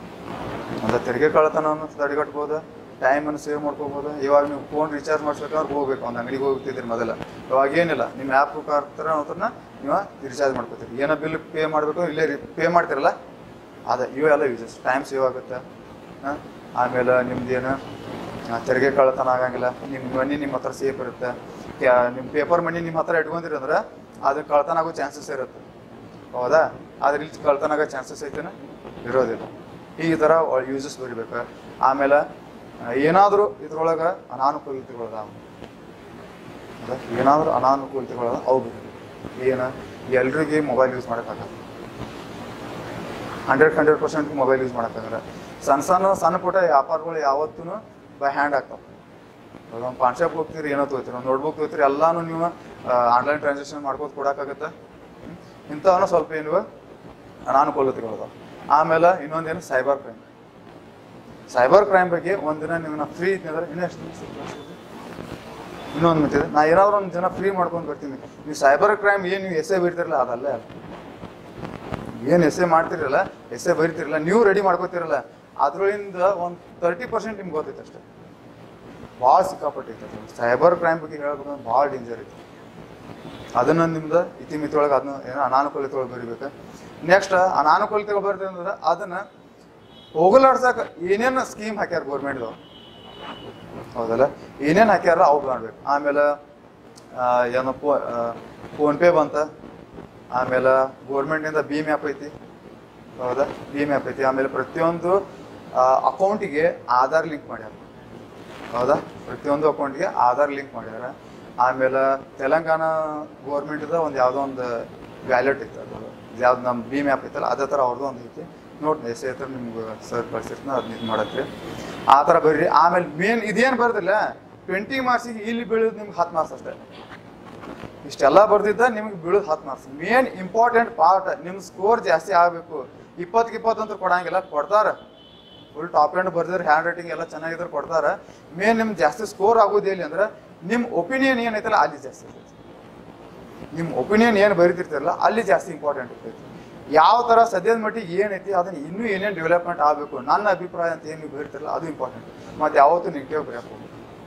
ಒಂದು ತೆರಿಗೆ ಕಳ್ಳತನವನ್ನು ತಡೆಗಟ್ಬೋದು ಟೈಮನ್ನು ಸೇವ್ ಮಾಡ್ಕೋಬೋದು ಇವಾಗ ನೀವು ಫೋನ್ ರೀಚಾರ್ಜ್ ಮಾಡ್ಸ್ಬೇಕಂದ್ರೆ ಹೋಗ್ಬೇಕು ಒಂದು ಅಂಗಡಿಗೆ ಹೋಗ್ತಿದ್ದೀರಿ ಮೊದಲ ಇವಾಗ ಏನಿಲ್ಲ ನಿಮ್ಮ ಆ್ಯಪ್ ಮುಖಾಂತರ ಅದನ್ನ ನೀವು ರೀಚಾರ್ಜ್ ಮಾಡ್ಕೋತೀರಿ ಏನೋ ಬಿಲ್ ಪೇ ಮಾಡಬೇಕು ಇಲ್ಲೇ ಪೇ ಮಾಡ್ತಿರಲ್ಲ ಅದ ಇವೆಲ್ಲ ಯೂಸಸ್ ಟೈಮ್ ಸೇವ್ ಆಗುತ್ತೆ ಹಾಂ ಆಮೇಲೆ ನಿಮ್ದೇನು ಆ, ತೆರಿಗೆ ಕಳ್ಳತನ ಆಗಂಗಿಲ್ಲ ನಿಮ್ಮ ಮನಿ ನಿಮ್ಮ ಹತ್ರ ಸೇಫ್ ಇರುತ್ತೆ ಕ್ಯಾ- ನಿಮ್ಮ ಪೇಪರ್ ಮನಿ ನಿಮ್ಮ ಹತ್ರ ಇಟ್ಕೊಂಡಿರಿ ಅಂದ್ರೆ ಅದು ಕಳ್ಳತನ ಆಗೋ ಚಾನ್ಸಸ್ ಇರುತ್ತೆ ಹೌದಾ ಆದ್ರೆ ಇಲ್ಲಿ ಕಳ್ತನ ಆಗೋ ಚಾನ್ಸಸ್ ಐತೆನ ಇರೋದಿಲ್ಲ ಈ ಥರ ಯೂಸಸ್ ಬರಿಬೇಕು ಆಮೇಲೆ ಏನಾದರೂ ಇದ್ರೊಳಗೆ ಅನಾನುಕೂಲತೆಗಳದಾವ ಹೌದಾ ಏನಾದರೂ ಅನಾನುಕೂಲತೆಗಳದ ಅವು ಬೇಕು ಏನು ಎಲ್ರಿಗೆ ಮೊಬೈಲ್ ಯೂಸ್ ಮಾಡೋಕ್ಕಾಗಲ್ಲ hundred hundred percent mobile use ಮಾಡೋಕ್ಕಾಗಲ್ಲ ಸಣ್ಣ ಸಣ್ಣ ಸಣ್ಣ ಪುಟ್ಟ ವ್ಯಾಪಾರಗಳು ಯಾವತ್ತೂ ಬೈ ಹ್ಯಾಂಡ್ ಆಗ್ತಾವೆ ಇವಾಗ ಒಂದು ಪಾನ್ ಶಾಪ್ ಹೋಗ್ತೀರಿ ಏನೋ ತೊಗೋತೀರಿ ಒಂದು ನೋಟ್ಬುಕ್ ತೊಗೋತೀರಿ ಎಲ್ಲಾನು ನೀವು ಆನ್ಲೈನ್ ಟ್ರಾನ್ಸಾಕ್ಷನ್ ಮಾಡ್ಕೋತ ಕೊಡೋಕ್ಕಾಗತ್ತೆ ಇಂಥವನ್ನ ಸ್ವಲ್ಪ ಏನು ಅನಾನುಕೂಲತೆಗಳು ಅದಾವ ಆಮೇಲೆ ಇನ್ನೊಂದೇನು ಸೈಬರ್ ಕ್ರೈಮ್ ಸೈಬರ್ ಕ್ರೈಮ್ ಬಗ್ಗೆ ಒಂದಿನ ನೀವು ನಾ ಫ್ರೀ ಇದ್ನಂದ್ರೆ ಇನ್ನೂ ಎಷ್ಟು ನಿಮಿಷ class ಇದೆ? ಇನ್ನೊಂದು ಮಿತಿದೆ ನಾ ಏನಾದ್ರು ಒಂದು ಜನ ಫ್ರೀ ಮಾಡ್ಕೊಂಡು ಬರ್ತೀನಿ ನೀವು ಸೈಬರ್ ಕ್ರೈಮ್ ಏನು ನೀವು ಎಸೆ ಬೀರ್ತಿರಲ್ಲ ಅದಲ್ಲ ಏನು ಎಸೆ ಮಾಡ್ತಿರಲ್ಲ ಎಸೆ ಬರೀತಿರಲ್ಲ ನೀವು ರೆಡಿ ಮಾಡ್ಕೋತಿರಲ್ಲ ಅದ್ರೊಳಗಿಂದ ಒಂದು ತರ್ಟಿ ಪರ್ಸೆಂಟ್ ನಿಮ್ಗೆ ಗೊತ್ತೈತೆ ಅಷ್ಟೇ ಭಾಳ ಸಿಕ್ಕಾಪಟ್ಟೈತೆ ಸೈಬರ್ ಕ್ರೈಮ್ ಬಗ್ಗೆ ಹೇಳ್ಬೇಕಂದ್ರೆ ಭಾಳ ಡೇಂಜರ್ ಐತಿ ಅದನ್ನ ನಿಮ್ದು ಇತಿಮಿತಿ ಒಳಗೆ ಅದನ್ನ ಏನೋ ಅನಾನುಕೂಲತೆ ಒಳಗೆ ಬರಿಬೇಕು ನೆಕ್ಸ್ಟ್ ಅನಾನುಕೂಲತೆಗಳು ಬರ್ತದೆ ಅಂದ್ರೆ ಅದನ್ನ ಹೋಗಲಾಡ್ಸಕ ಏನೇನು ಸ್ಕೀಮ್ ಹಾಕ್ಯಾರ ಗೌರ್ಮೆಂಟ್ದು ಹೌದಲ್ಲ ಏನೇನು ಹಾಕ್ಯಾರ ಅವು ಮಾಡ್ಬೇಕು ಆಮೇಲೆ ಆ, ಏನೋ ಫೋ ಫೋನ್ ಪೇ ಬಂತ ಆಮೇಲೆ ಗೌರ್ಮೆಂಟಿಂದ ಭೀಮ್ ಆ್ಯಪ್ ಐತಿ ಹೌದಾ ಭೀಮ್ ಆ್ಯಪ್ ಐತಿ ಆಮೇಲೆ ಪ್ರತಿಯೊಂದು ಅಕೌಂಟಿಗೆ ಆಧಾರ್ ಲಿಂಕ್ ಮಾಡ್ಯಾರ ಹೌದಾ ಪ್ರತಿಯೊಂದು ಅಕೌಂಟ್ಗೆ ಆಧಾರ್ ಲಿಂಕ್ ಮಾಡ್ಯಾರ ಆಮೇಲೆ ತೆಲಂಗಾಣ ಗೌರ್ಮೆಂಟ್ದ ಒಂದು ಯಾವುದೋ ಒಂದು ವ್ಯಾಲೆಟ್ ಐತೆ ಅದು ಯಾವ್ದು ನಮ್ಮ ಭೀಮ್ ಆ್ಯಪ್ ಐತಲ್ಲ ಅದೇ ಥರ ಅವ್ರದ್ದು ಒಂದು ಐತಿ ನೋಡಿ ಎಸ್ ಐತೆ ನಿಮ್ಗೆ ಸರ್ ಕಳ್ಸಿರ್ತೀನಿ ಅದನ್ನ ಇದು ಮಾಡತ್ರಿ ಆ ಥರ ಬರ್ರಿ ಆಮೇಲೆ ಮೇನ್ ಇದೇನು ಬರ್ದಿಲ್ಲ ಟ್ವೆಂಟಿ ಮಾರ್ಕ್ಸಿಗೆ ಇಲ್ಲಿ ಬೀಳೋದು ನಿಮ್ಗೆ ಹತ್ತು ಮಾರ್ಕ್ಸ್ ಅಷ್ಟೇ ಇಷ್ಟೆಲ್ಲ ಬರ್ದಿದ್ದ ನಿಮ್ಗೆ ಬೀಳೋದು ಹತ್ತು ಮಾರ್ಕ್ಸ್ ಮೇನ್ ಇಂಪಾರ್ಟೆಂಟ್ ಪಾರ್ಟ್ ನಿಮ್ಮ ಸ್ಕೋರ್ ಜಾಸ್ತಿ ಆಗಬೇಕು ಇಪ್ಪತ್ತಕ್ಕೆ ಇಪ್ಪತ್ತಂತೂ ಕೊಡಂಗಿಲ್ಲ ಕೊಡ್ತಾರ ಫುಲ್ ಟಾಪ್ ಎಂಡ್ ಬರ್ದಿದ್ರೆ ಹ್ಯಾಂಡ್ ರೈಟಿಂಗ್ ಎಲ್ಲ ಚೆನ್ನಾಗಿದ್ರೆ ಕೊಡ್ತಾರ ಮೇನ್ ನಿಮ್ಗೆ ಜಾಸ್ತಿ ಸ್ಕೋರ್ ಆಗೋದು ಎಲ್ಲಿ ಅಂದ್ರೆ ನಿಮ್ಮ ಒಪಿನಿಯನ್ ಏನೈತಲ್ಲ ಅಲ್ಲಿ ಜಾಸ್ತಿ ಇರ್ತೈತಿ ನಿಮ್ಮ ಒಪಿನಿಯನ್ ಏನು ಬರೀತಿರ್ತಿರಲ್ಲ ಅಲ್ಲಿ ಜಾಸ್ತಿ ಇಂಪಾರ್ಟೆಂಟ್ ಇರ್ತೈತಿ ಯಾವ ಥರ ಸದ್ಯದ ಮಟ್ಟಿಗೆ ಏನೈತಿ ಅದನ್ನ ಇನ್ನೂ ಏನೇನು ಡೆವಲಪ್ಮೆಂಟ್ ಆಗಬೇಕು ನನ್ನ ಅಭಿಪ್ರಾಯ ಅಂತ ಏನು ನೀವು ಬರೀತಿರಲ್ಲ ಅದು ಇಂಪಾರ್ಟೆಂಟ್ ಮತ್ತು ಯಾವತ್ತೂ ನೆಗೆಟಿವ್ ಬರೆಯಕ್ಕೆ ಹೋಗ್ಬೇಕು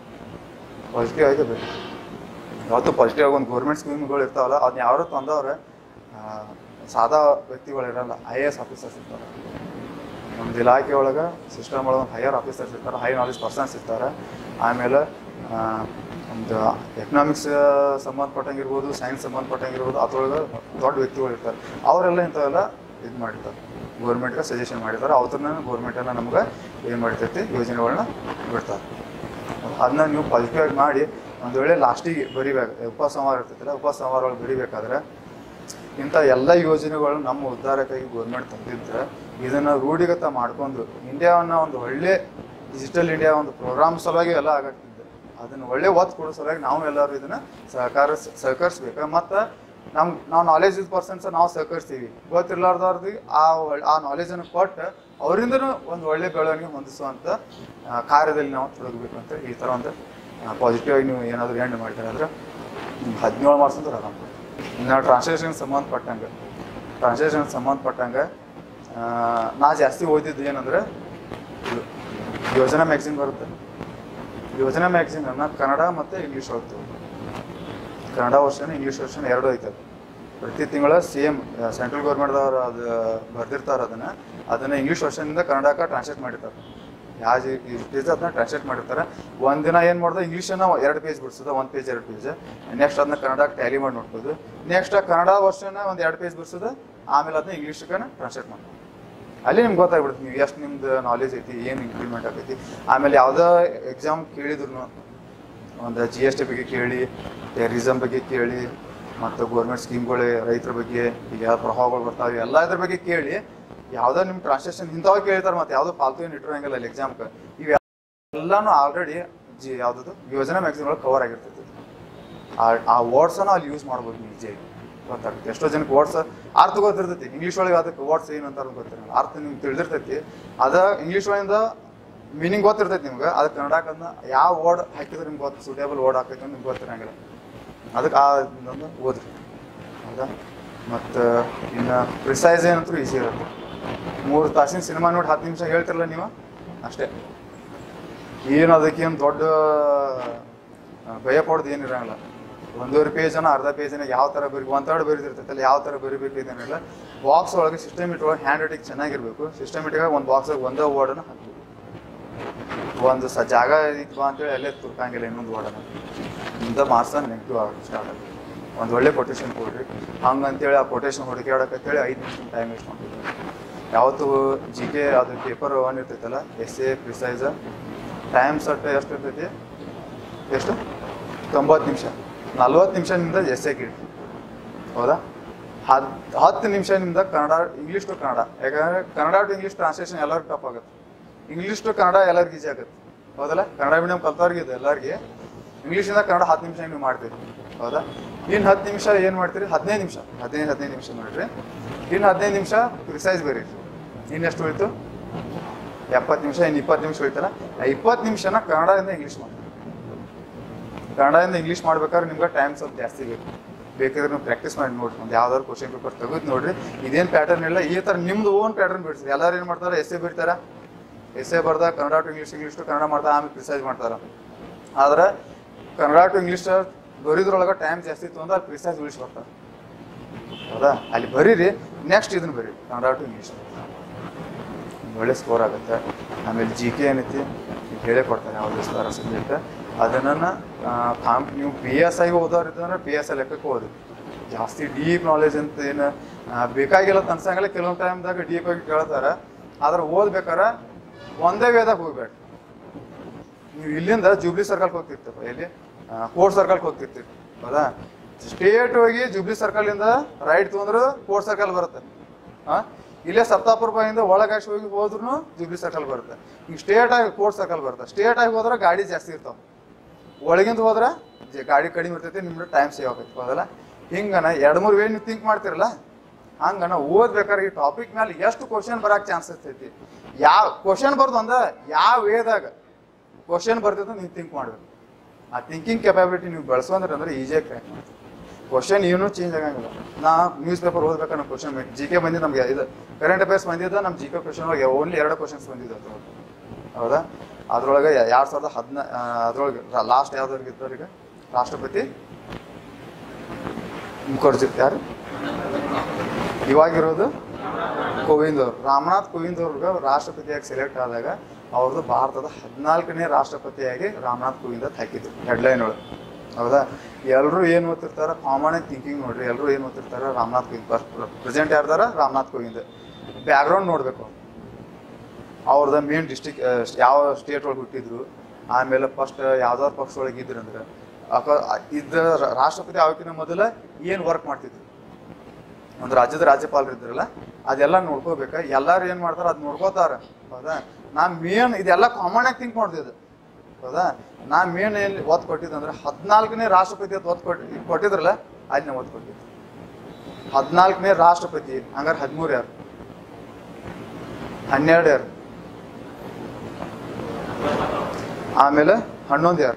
ಪಾಸಿಟಿವ್ ಆಗಿ ಬೇಕು ಯಾವತ್ತು ಪಾಸಿಟಿವ್ ಆಗಿ ಒಂದು ಗೌರ್ಮೆಂಟ್ ಸ್ಕೀಮ್ಗಳು ಇರ್ತಾವಲ್ಲ ಅದನ್ನ ಯಾರು ತಂದವ್ರೆ ಆ, ಸಾದಾ ವ್ಯಕ್ತಿಗಳು ಇರಲ್ಲ ಐ ಎ ಎಸ್ ಆಫೀಸರ್ಸ್ ಇರ್ತಾರೆ ನಮ್ದು ಇಲಾಖೆ ಒಳಗೆ ಸಿಸ್ಟಮ್ ಒಳಗೆ ಒಂದು ಹೈಯರ್ ಆಫೀಸರ್ಸ್ ಇರ್ತಾರೆ ಹೈ ನಾಲೆಜ್ ಪರ್ಸನ್ಸ್ ಇರ್ತಾರೆ ಆಮೇಲೆ ಆ, ಒಂದು ಎಕನಾಮಿಕ್ಸ್ ಸಂಬಂಧಪಟ್ಟಂಗಿರ್ಬೋದು ಸೈನ್ಸ್ ಸಂಬಂಧಪಟ್ಟಂಗಿರ್ಬೋದು ಅದ್ರೊಳಗೆ ದೊಡ್ಡ ವ್ಯಕ್ತಿಗಳು ಇರ್ತಾರೆ ಅವರೆಲ್ಲ ಇಂಥವೆಲ್ಲ ಇದು ಮಾಡಿರ್ತಾರೆ ಗೌರ್ಮೆಂಟ್ಗೆ ಸಜೆಷನ್ ಮಾಡಿರ್ತಾರೆ ಅವ್ರನ್ನ ಗೌರ್ಮೆಂಟನ್ನು ನಮ್ಗೆ ಏನು ಮಾಡ್ತೈತಿ ಯೋಜನೆಗಳನ್ನ ಬಿಡ್ತಾರೆ ಅದನ್ನ ನೀವು ಪಾಸಿಟಿವ್ ಆಗಿ ಮಾಡಿ ಒಂದು ವೇಳೆ ಲಾಸ್ಟಿಗೆ ಬರಿಬೇಕು ಉಪಸಂಹಾರ ಇರ್ತೈತಿಲ್ಲ ಉಪಸಂಹಾರ ಒಳಗೆ ಬರಿಬೇಕಾದ್ರೆ ಇಂಥ ಎಲ್ಲ ಯೋಜನೆಗಳು ನಮ್ಮ ಉದ್ಧಾರಕ್ಕಾಗಿ ಗೌರ್ಮೆಂಟ್ ತಂದಿದ್ರೆ ಇದನ್ನ ರೂಢಿಗತ ಮಾಡ್ಕೊಂಡು ಇಂಡಿಯಾವನ್ನ ಒಂದು ಒಳ್ಳೆ ಡಿಜಿಟಲ್ ಇಂಡಿಯಾ ಒಂದು ಪ್ರೋಗ್ರಾಮ್ ಸಲುವಾಗಿ ಎಲ್ಲ ಆಗತ್ತಿದೆ ಅದನ್ನ ಒಳ್ಳೆ ಒತ್ತು ಕೊಡೋ ಸಲುವಾಗಿ ನಾವು ಎಲ್ಲರೂ ಇದನ್ನ ಸಹಕಾರ ಸಹಕರಿಸ್ಬೇಕು ಮತ್ತು ನಮ್ ನಾವು ನಾಲೆಜ್ ಇದ್ ಪರ್ಸನ್ಸ್ ನಾವು ಸಹಕರಿಸ್ತೀವಿ ಗೊತ್ತಿರ್ಲಾರ್ದವ್ರದ್ದು ಆ ಒಳ್- ಆ ನಾಲೆಜನ್ನು ಕೊಟ್ಟು ಅವರಿಂದನೂ ಒಂದು ಒಳ್ಳೆ ಬೆಳವಣಿಗೆ ಹೊಂದಿಸುವಂಥ ಆ, ಕಾರ್ಯದಲ್ಲಿ ನಾವು ತೊಡಗಬೇಕು ಅಂತ ಈ ಥರ ಒಂದು ಪಾಸಿಟಿವ್ ಆಗಿ ನೀವು ಏನಾದರೂ ಎಂಡ್ ಮಾಡ್ತಾರೆ ಅಂದ್ರೆ ಹದಿನೇಳು ಮಾರ್ಕ್ಸ್ ಅಂದ್ರೆ ಆರಾಮ ಇನ್ನು ಟ್ರಾನ್ಸ್ಲೇಷನ್ ಸಂಬಂಧಪಟ್ಟಂಗೆ ಟ್ರಾನ್ಸ್ಲೇಷನ್ ಸಂಬಂಧಪಟ್ಟಂಗೆ ಆ, ನಾ ಜಾಸ್ತಿ ಓದಿದ್ದು ಏನಂದ್ರೆ ಇದು ಯೋಜನಾ ಮ್ಯಾಗ್ಝಿನ್ ಬರುತ್ತೆ ಯೋಜನಾ ಮ್ಯಾಗ್ಝಿನ್ ಅನ್ನ ಕನ್ನಡ ಮತ್ತು ಇಂಗ್ಲೀಷ್ ಓದ್ತೀವಿ ಕನ್ನಡ ವರ್ಷನ್ ಇಂಗ್ಲೀಷ್ ವರ್ಷನ್ ಎರಡು ಐತೆ ಅದು. ಪ್ರತಿ ತಿಂಗಳ ಸೇಮ್ ಸೆಂಟ್ರಲ್ ಗೌರ್ಮೆಂಟ್ದವ್ರು ಅದು ಬರ್ದಿರ್ತಾರೆ ಅದನ್ನ ಅದನ್ನ ಇಂಗ್ಲೀಷ್ ವರ್ಷನಿಂದ ಕನ್ನಡಕ್ಕೆ ಟ್ರಾನ್ಸ್ಲೇಟ್ ಮಾಡಿರ್ತಾರೆ ಯಾವ ಪೇಜ್ ಅದನ್ನ ಟ್ರಾನ್ಸ್ಲೇಟ್ ಮಾಡಿರ್ತಾರೆ ಒಂದಿನ ಏನು ಮಾಡ್ದೆ ಇಂಗ್ಲೀಷನ್ನ ಎರಡು ಪೇಜ್ ಬಿಡಿಸೋದು ಒಂದು ಪೇಜ್ ಎರಡು ಪೇಜ್ ನೆಕ್ಸ್ಟ್ ಅದನ್ನ ಕನ್ನಡಕ್ಕೆ ಟ್ಯಾಲಿ ಮಾಡಿ ನೋಡ್ಬೋದು ನೆಕ್ಸ್ಟ್ ಕನ್ನಡ ವರ್ಷನ ಒಂದು ಎರಡು ಪೇಜ್ ಬಿಡಿಸೋದು ಆಮೇಲೆ ಅದನ್ನ ಇಂಗ್ಲೀಷ್ಗೆ ಟ್ರಾನ್ಸ್ಲೇಟ್ ಮಾಡ್ಬೋದು ಅಲ್ಲಿ ನಿಮ್ಗೆ ಗೊತ್ತಾಗ್ಬಿಡುತ್ತೆ ನೀವು ಎಷ್ಟು ನಿಮ್ದು ನಾಲೆಜ್ ಐತಿ ಏನು ಇಂಪ್ಲಿಮೆಂಟ್ ಆಗೈತಿ ಆಮೇಲೆ ಯಾವುದೋ ಎಕ್ಸಾಮ್ ಕೇಳಿದ್ರು ಒಂದು ಜಿ ಎಸ್ ಟಿ ಬಗ್ಗೆ ಕೇಳಿ ಟೆರರಿಸಮ್ ಬಗ್ಗೆ ಕೇಳಿ ಮತ್ತು ಗೌರ್ಮೆಂಟ್ ಸ್ಕೀಮ್ಗಳು ರೈತರ ಬಗ್ಗೆ ಈಗ ಯಾವ ಪ್ರಭಾವಗಳು ಬರ್ತಾವೆ ಎಲ್ಲ ಇದ್ರ ಬಗ್ಗೆ ಕೇಳಿ ಯಾವುದೋ ನಿಮ್ಮ ಟ್ರಾನ್ಸ್ಲೇಷನ್ ಇಂಥವು ಕೇಳ್ತಾರೆ ಮತ್ತು ಯಾವುದೋ ಪಾಲ್ತು ಏನು ಇಟ್ಟಿರಂಗಿಲ್ಲ ಅಲ್ಲಿ ಎಕ್ಸಾಮ್ಗೆ ಇವೆಲ್ಲಾನು ಆಲ್ರೆಡಿ ಜಿ ಯಾವುದದು ಯೋಜನಾ ಮ್ಯಾಗ್ಝಿನ್ ಒಳಗೆ ಕವರ್ ಆಗಿರ್ತೈತಿ ಆ ಆ ವರ್ಡ್ಸನ್ನು ಅಲ್ಲಿ ಯೂಸ್ ಮಾಡ್ಬೋದು ನೀವು ಈಜಿಯಾಗಿ ಗೊತ್ತಾಗುತ್ತೆ ಎಷ್ಟೋ ಜನಕ್ಕೆ ವರ್ಡ್ಸ್ ಅರ್ಥ ಗೊತ್ತಿರ್ತೈತಿ ಇಂಗ್ಲೀಷ್ ಒಳಗೆ ಅದಕ್ಕೆ ವರ್ಡ್ಸ್ ಏನು ಅಂತಾರ ಗೊತ್ತಿರಲ್ಲ ಅರ್ಥ ನಿಮ್ಗೆ ತಿಳಿದಿರ್ತೈತಿ ಅದ ಇಂಗ್ಲೀಷ್ ಒಳಗಿಂದ ಮೀನಿಂಗ್ ಗೊತ್ತಿರ್ತೈತಿ ನಿಮ್ಗೆ ಅದಕ್ಕೆ ಕನ್ನಡಕ್ಕನ್ನ ಯಾವ ವರ್ಡ್ ಹಾಕಿದ್ರೆ ನಿಮ್ಗೆ ಗೊತ್ತು ಸೂಟೇಬಲ್ ವರ್ಡ್ ಹಾಕೈತೆ ಅಂತ ನಿಮ್ಗೆ ಗೊತ್ತಿರಂಗಿಲ್ಲ ಅದಕ್ಕೆ ಆ ಇದನ್ನ ಓದ್ರಿ ಹೌದಾ ಮತ್ತು ಇನ್ನು ಪ್ರಿಸೈಸ್ ಏನಂತೂ ಈಸಿ ಇರುತ್ತೆ ಮೂರು ತಾಸಿನ ಸಿನಿಮಾ ನೋಡಿ ಹತ್ತು ನಿಮಿಷ ಹೇಳ್ತಿರಲ್ಲ ನೀವು ಅಷ್ಟೇ ಏನು ಅದಕ್ಕೇನು ದೊಡ್ಡ ಆ, ಭಯ ಪಡೋದು ಏನಿರಂಗಿಲ್ಲ ಒಂದೂವರೆ ಪೇಜನ ಅರ್ಧ ಪೇಜನ ಯಾವ ಥರ ಬರಿ ಒಂದು ತರ್ಡ್ ಬರೀತಿರ್ತೈತಲ್ಲ ಯಾವ ಥರ ಬರಿಬೇಕು ಇದೇನಿಲ್ಲ ಬಾಕ್ಸ್ ಒಳಗೆ ಸಿಸ್ಟಮಿಟ್ ಒಳಗೆ ಹ್ಯಾಂಡ್ ರೈಟಿಂಗ್ ಚೆನ್ನಾಗಿರ್ಬೇಕು ಸಿಸ್ಟಮಿಟಿಗೆ ಒಂದು ಬಾಕ್ಸಾಗ ಒಂದೇ ವರ್ಡನ್ನು ಹಾಕ್ಬೇಕು ಒಂದು ಸ ಜಾಗ ಇತ್ತು ಬಾ ಅಂತೇಳಿ ಅಲ್ಲೇ ತುರ್ಕಂಗಿಲ್ಲ ಇನ್ನೊಂದು ವರ್ಡನ್ನು ಇಂಥ ಮಾರ್ಕ್ಸ ನೆಗೆಟಿವ್ ಆಗೋದು ಸ್ಟಾರ್ಟ್ ಆಗುತ್ತೆ ಒಂದು ಒಳ್ಳೆ ಕೊಟೇಶನ್ ಕೊಡ್ರಿ ಹಂಗಂತೇಳಿ ಆ ಕೊಟೇಶನ್ ಹುಡುಕಾಡಕಂತೇಳಿ ಐದು ನಿಮಿಷ ಟೈಮ್ ವೇಸ್ಟ್ ಮಾಡ್ತೀವಿ ಯಾವತ್ತು ಜಿ ಕೆ ಅದು ಪೇಪರ್ ಒನ್ ಇರ್ತೈತಲ್ಲ essay precis time set ಎಷ್ಟು ಇರ್ತೈತಿ ಎಷ್ಟು ತೊಂಬತ್ತು ನಿಮಿಷ ನಲ್ವತ್ತು ನಿಮಿಷದಿಂದ ಎಸ್ ಎ ಗಿಡಿ ಹೌದಾ ಹತ್ತು ಹತ್ತು ನಿಮಿಷದಿಂದ ಕನ್ನಡ ಇಂಗ್ಲೀಷ್ ಟು ಕನ್ನಡ ಯಾಕಂದ್ರೆ ಕನ್ನಡ ಟು ಇಂಗ್ಲೀಷ್ ಟ್ರಾನ್ಸ್ಲೇಷನ್ ಎಲ್ಲರಿಗೂ ಟಫ್ ಆಗುತ್ತೆ ಇಂಗ್ಲೀಷ್ ಟು ಕನ್ನಡ ಎಲ್ಲರಿಗೂ ಈಸಿ ಆಗುತ್ತೆ ಹೌದಲ್ಲ ಕನ್ನಡ ಮೀಡಿಯಂ ಕಲ್ತವ್ರಿಗೆ ಇದೆ ಎಲ್ಲರಿಗೆ ಇಂಗ್ಲೀಷಿಂದ ಕನ್ನಡ ಹತ್ತು ನಿಮಿಷ ನೀವು ಮಾಡ್ತೀರಿ ಹೌದಾ ಇನ್ನು ಹತ್ತು ನಿಮಿಷ ಏನು ಮಾಡ್ತೀರಿ ಹದಿನೈದು ನಿಮಿಷ ಹದಿನೈದು ಹದಿನೈದು ನಿಮಿಷ ಮಾಡಿರಿ ಇನ್ನು ಹದಿನೈದು ನಿಮಿಷ ಪ್ರಿಸೈಸ್ ಬರೀರಿ ಇನ್ನೆಷ್ಟು ಉಳಿತು ಎಪ್ಪತ್ತು ನಿಮಿಷ ಇನ್ನು ಇಪ್ಪತ್ತು ನಿಮಿಷ ಹೋಯ್ತಲ್ಲ ಆ ಇಪ್ಪತ್ತು ನಿಮಿಷನ ಕನ್ನಡದಿಂದ ಇಂಗ್ಲೀಷ್ ಮಾಡಿ ಕನ್ನಡದಿಂದ ಇಂಗ್ಲೀಷ್ ಮಾಡ್ಬೇಕಾದ್ರೆ ನಿಮ್ಗೆ ಟೈಮ್ ಸ್ವಲ್ಪ ಜಾಸ್ತಿ ಬೇಕು ಬೇಕಾದ್ರೆ ನೀವು ಪ್ರಾಕ್ಟೀಸ್ ಮಾಡಿ ನೋಡ್ರಿ ಒಂದು ಯಾವ್ದಾದ್ರು ಕ್ವಶನ್ ಪೇಪರ್ ತೆಗೆದು ನೋಡ್ರಿ ಇದೇನು ಪ್ಯಾಟರ್ನ್ ಇಲ್ಲ ಈ ಥರ ನಿಮ್ದು ಓನ್ ಪ್ಯಾಟರ್ನ್ ಬಿಡ್ಸಿ ಎಲ್ಲರೂ ಏನು ಮಾಡ್ತಾರೆ ಎಸ್ಸೆ ಬಿಡ್ತಾರ ಎಸ್ಸೆ ಬರ್ದ Kannada to English English to Kannada ಮಾಡ್ತಾ ಆಮೇಲೆ ಪ್ರಿಸೈಸ್ ಮಾಡ್ತಾರೆ ಆದ್ರೆ ಕನ್ನಡ ಟು ಇಂಗ್ಲೀಷ್ ಬರೀದ್ರೊಳಗೆ ಟೈಮ್ ಜಾಸ್ತಿ ಇತ್ತು ಅಂದ್ರೆ ಪ್ರಿಸೈಸ್ ಇಂಗ್ಲೀಷ್ ಬರ್ತಾರೆ ಹೌದಾ ಅಲ್ಲಿ ಬರೀರಿ ನೆಕ್ಸ್ಟ್ ಇದನ್ನ ಬರೀರಿ ಕನ್ನಡ ಟು ಇಂಗ್ಲೀಷ್ ಒಳ್ಳೆ ಸ್ಕೋರ್ ಆಗುತ್ತೆ ಆಮೇಲೆ ಜಿ ಕೆ ಏನೈತಿ ಈಗ ಹೇಳೇ ಕೊಡ್ತಾರೆ ಯಾವ್ದು ಸ್ಕೋರ್ ಸಬ್ಜೆಕ್ಟ್ ಅದನ್ನು ಕಾಂಪ್ ನೀವು ಪಿ ಎಸ್ ಐ ಓದೋರು ಇದ್ದಂದ್ರೆ ಪಿ ಎಸ್ ಐ ಲೆಕ್ಕಕ್ಕೆ ಓದಿ ಜಾಸ್ತಿ ಡೀಪ್ ನಾಲೆಜ್ ಅಂತ ಏನು ಆ, ಬೇಕಾಗಿಲ್ಲ ಅಂತ ಅನ್ಸಂಗಿಲ್ಲ ಕೆಲವೊಂದು ಟೈಮ್ದಾಗ ಡೀಪ್ ಆಗಿ ಕೇಳ್ತಾರೆ ಆದ್ರೆ ಓದ್ಬೇಕಾರೆ ಒಂದೇ ವೇದಾಗ ಹೋಗ್ಬೇಡ ನೀವು ಇಲ್ಲಿಂದ ಜೂಬ್ಲಿ ಸರ್ಕಲ್ಗೆ ಹೋಗ್ತಿರ್ತಪ್ಪ ಎಲ್ಲಿ ಕೋರ್ಟ್ ಸರ್ಕಲ್ಗೆ ಹೋಗ್ತಿರ್ತೀವಿ ಹೌದಾ ಸ್ಟೇಟ್ ಹೋಗಿ ಜೂಬ್ಲಿ ಸರ್ಕಲಿಂದ ರೈಟ್ ತೊಗೊಂಡ್ರು ಕೋರ್ಟ್ ಸರ್ಕಲ್ ಬರುತ್ತೆ ಹಾ ಇಲ್ಲೇ ಸಪ್ತಾಪುರ ಬಾಯಿಂದ ಒಳಗಾಶಿ ಹೋಗಿ ಹೋದ್ರು ಜೂಬ್ಲಿ ಸರ್ಕಲ್ ಬರುತ್ತೆ ಈಗ ಸ್ಟೇಟ್ ಆಗಿ ಕೋರ್ಟ್ ಸರ್ಕಲ್ ಬರುತ್ತೆ ಸ್ಟೇಟ್ ಆಗಿ ಹೋದ್ರೆ ಗಾಡಿ ಜಾಸ್ತಿ ಇರ್ತಾವ ಒಳಗಿಂದ ಹೋದ್ರೆ ಜ- ಗಾಡಿ ಕಡಿಮೆ ಇರ್ತೈತಿ ನಿಮ್ದು ಟೈಮ್ ಸೇವ್ ಆಗೈತಿ ಹೌದಲ್ಲ ಹಿಂಗನ ಎರಡು ಮೂರು ವೇ ನೀವು ಥಿಂಕ್ ಮಾಡ್ತಿರಲ್ಲ ಹಂಗನ ಓದ್ಬೇಕಾದ್ರೆ ಈ ಟಾಪಿಕ್ ಮೇಲೆ ಎಷ್ಟು ಕ್ವಶನ್ ಬರಕ್ಕೆ ಚಾನ್ಸ್ ಇರ್ತೈತಿ ಯಾವ ಕ್ವಶನ್ ಬರ್ದು ಅಂದ ಯಾವ ವೇದಾಗ ಕ್ವಶನ್ ಬರ್ತೈತೆ ನೀವು ಥಿಂಕ್ ಮಾಡ್ಬೇಕು ಆ ಥಿಂಕಿಂಗ್ ಕೆಪಾಬಿಲಿಟಿ ನೀವು ಬೆಳೆಸೋದ್ರೆ ಅಂದ್ರೆ ಈಸಿಯಾಗಿ ಕ್ರ್ಯಾಕ್ ಮಾಡ್ತೀವಿ ಕ್ವಶನ್ ಏನೂ ಚೇಂಜ್ ಆಗಂಗಿಲ್ಲ ನಾ ನ್ಯೂಸ್ ಪೇಪರ್ ಓದ್ಬೇಕಾದ್ರೆ ನಮ್ಮ ಕ್ವಶನ್ ಜಿ ಕೆ ಬಂದಿದ್ದು ನಮ್ಗೆ ಇದು ಕರೆಂಟ್ ಅಫೇರ್ಸ್ ಬಂದಿದ್ದ ನಮ್ಮ ಜಿ ಕೆ ಕ್ವಶನ್ ಒಳಗೆ ಓನ್ಲಿ ಎರಡು ಕ್ವಶನ್ಸ್ ಬಂದಿದ್ದು ಅದ್ರೊಳಗೆ ಹೌದಾ ಅದ್ರೊಳಗೆ ಎರಡು ಸಾವಿರದ ಹದಿನ ಅದ್ರೊಳಗೆ ಲಾಸ್ಟ್ ಯಾವ್ದವ್ರಿಗೆ ಇದ್ದವ್ರಿಗೆ ರಾಷ್ಟ್ರಪತಿ ಮುಖರ್ಜಿ ಯಾರು ಇವಾಗಿರೋದು ಕೋವಿಂದ್ ಅವರು ರಾಮನಾಥ್ ಕೋವಿಂದ್ ಅವ್ರಿಗೆ ರಾಷ್ಟ್ರಪತಿಯಾಗಿ ಸೆಲೆಕ್ಟ್ ಆದಾಗ ಅವ್ರದ್ದು ಭಾರತದ ಹದಿನಾಲ್ಕನೇ ರಾಷ್ಟ್ರಪತಿಯಾಗಿ ರಾಮನಾಥ್ ಕೋವಿಂದ್ ಅಂತ ಹಾಕಿದ್ರು ಹೆಡ್ಲೈನ್ ಒಳಗೆ ಹೌದಾ ಎಲ್ಲರೂ ಏನು ಓದ್ತಿರ್ತಾರ ಕಾಮನ್ ಆಗಿ ಥಿಂಕಿಂಗ್ ನೋಡ್ರಿ ಎಲ್ಲರೂ ಏನು ಓದ್ತಿರ್ತಾರ ರಾಮನಾಥ್ ಕೋವಿಂದ್ ಪ್ರೆಸೆಂಟ್ ಯಾರ್ದಾರ ರಾಮನಾಥ್ ಕೋವಿಂದ್ ಬ್ಯಾಕ್ಗ್ರೌಂಡ್ ನೋಡಬೇಕು ಅವ್ರದ್ದು ಮೇನ್ ಡಿಸ್ಟಿಕ್ ಯಾವ ಸ್ಟೇಟ್ ಒಳಗೆ ಹುಟ್ಟಿದ್ರು ಆಮೇಲೆ ಫಸ್ಟ್ ಯಾವ್ದಾದ್ರು ಪಕ್ಷ ಒಳಗೆ ಇದ್ರು ಅಂದ್ರೆ ಅಕ ಇದ್ದ ರ- ರಾಷ್ಟ್ರಪತಿ ಆಗೋಕ್ಕಿಂತ ಮೊದಲ ಏನು ವರ್ಕ್ ಮಾಡ್ತಿದ್ರು ಒಂದು ರಾಜ್ಯದ ರಾಜ್ಯಪಾಲರು ಇದ್ರಲ್ಲ ಅದೆಲ್ಲ ನೋಡ್ಕೋಬೇಕ ಎಲ್ಲಾರು ಏನ್ ಮಾಡ್ತಾರ ಅದ್ ನೋಡ್ಕೋತಾರ ಹೌದಾ ನಾ ಮೇನ್ ಇದೆಲ್ಲ ಕಾಮನ್ ಆಗಿ ಥಿಂಕ್ ಮಾಡ್ತಿದ್ದೆ ಹೌದಾ ನಾ ಮೇನ್ ಎಲ್ಲಿ ಒತ್ತು ಕೊಟ್ಟಿದ್ದಂದ್ರೆ ಹದಿನಾಲ್ಕನೇ ರಾಷ್ಟ್ರಪತಿ ಅಂತ ಒತ್ತು ಕೊಟ್ಟು ಕೊಟ್ಟಿದ್ರಲ್ಲ ಅಲ್ಲಿ ನಾ ಒತ್ತು ಕೊಟ್ಟಿದ್ದೆ ಹದಿನಾಲ್ಕನೇ ರಾಷ್ಟ್ರಪತಿ ಹಂಗಾರೆ ಹದಿಮೂರು ಯಾರು ಹನ್ನೆರಡು ಯಾರು ಆಮೇಲೆ ಹನ್ನೊಂದು ಯಾರು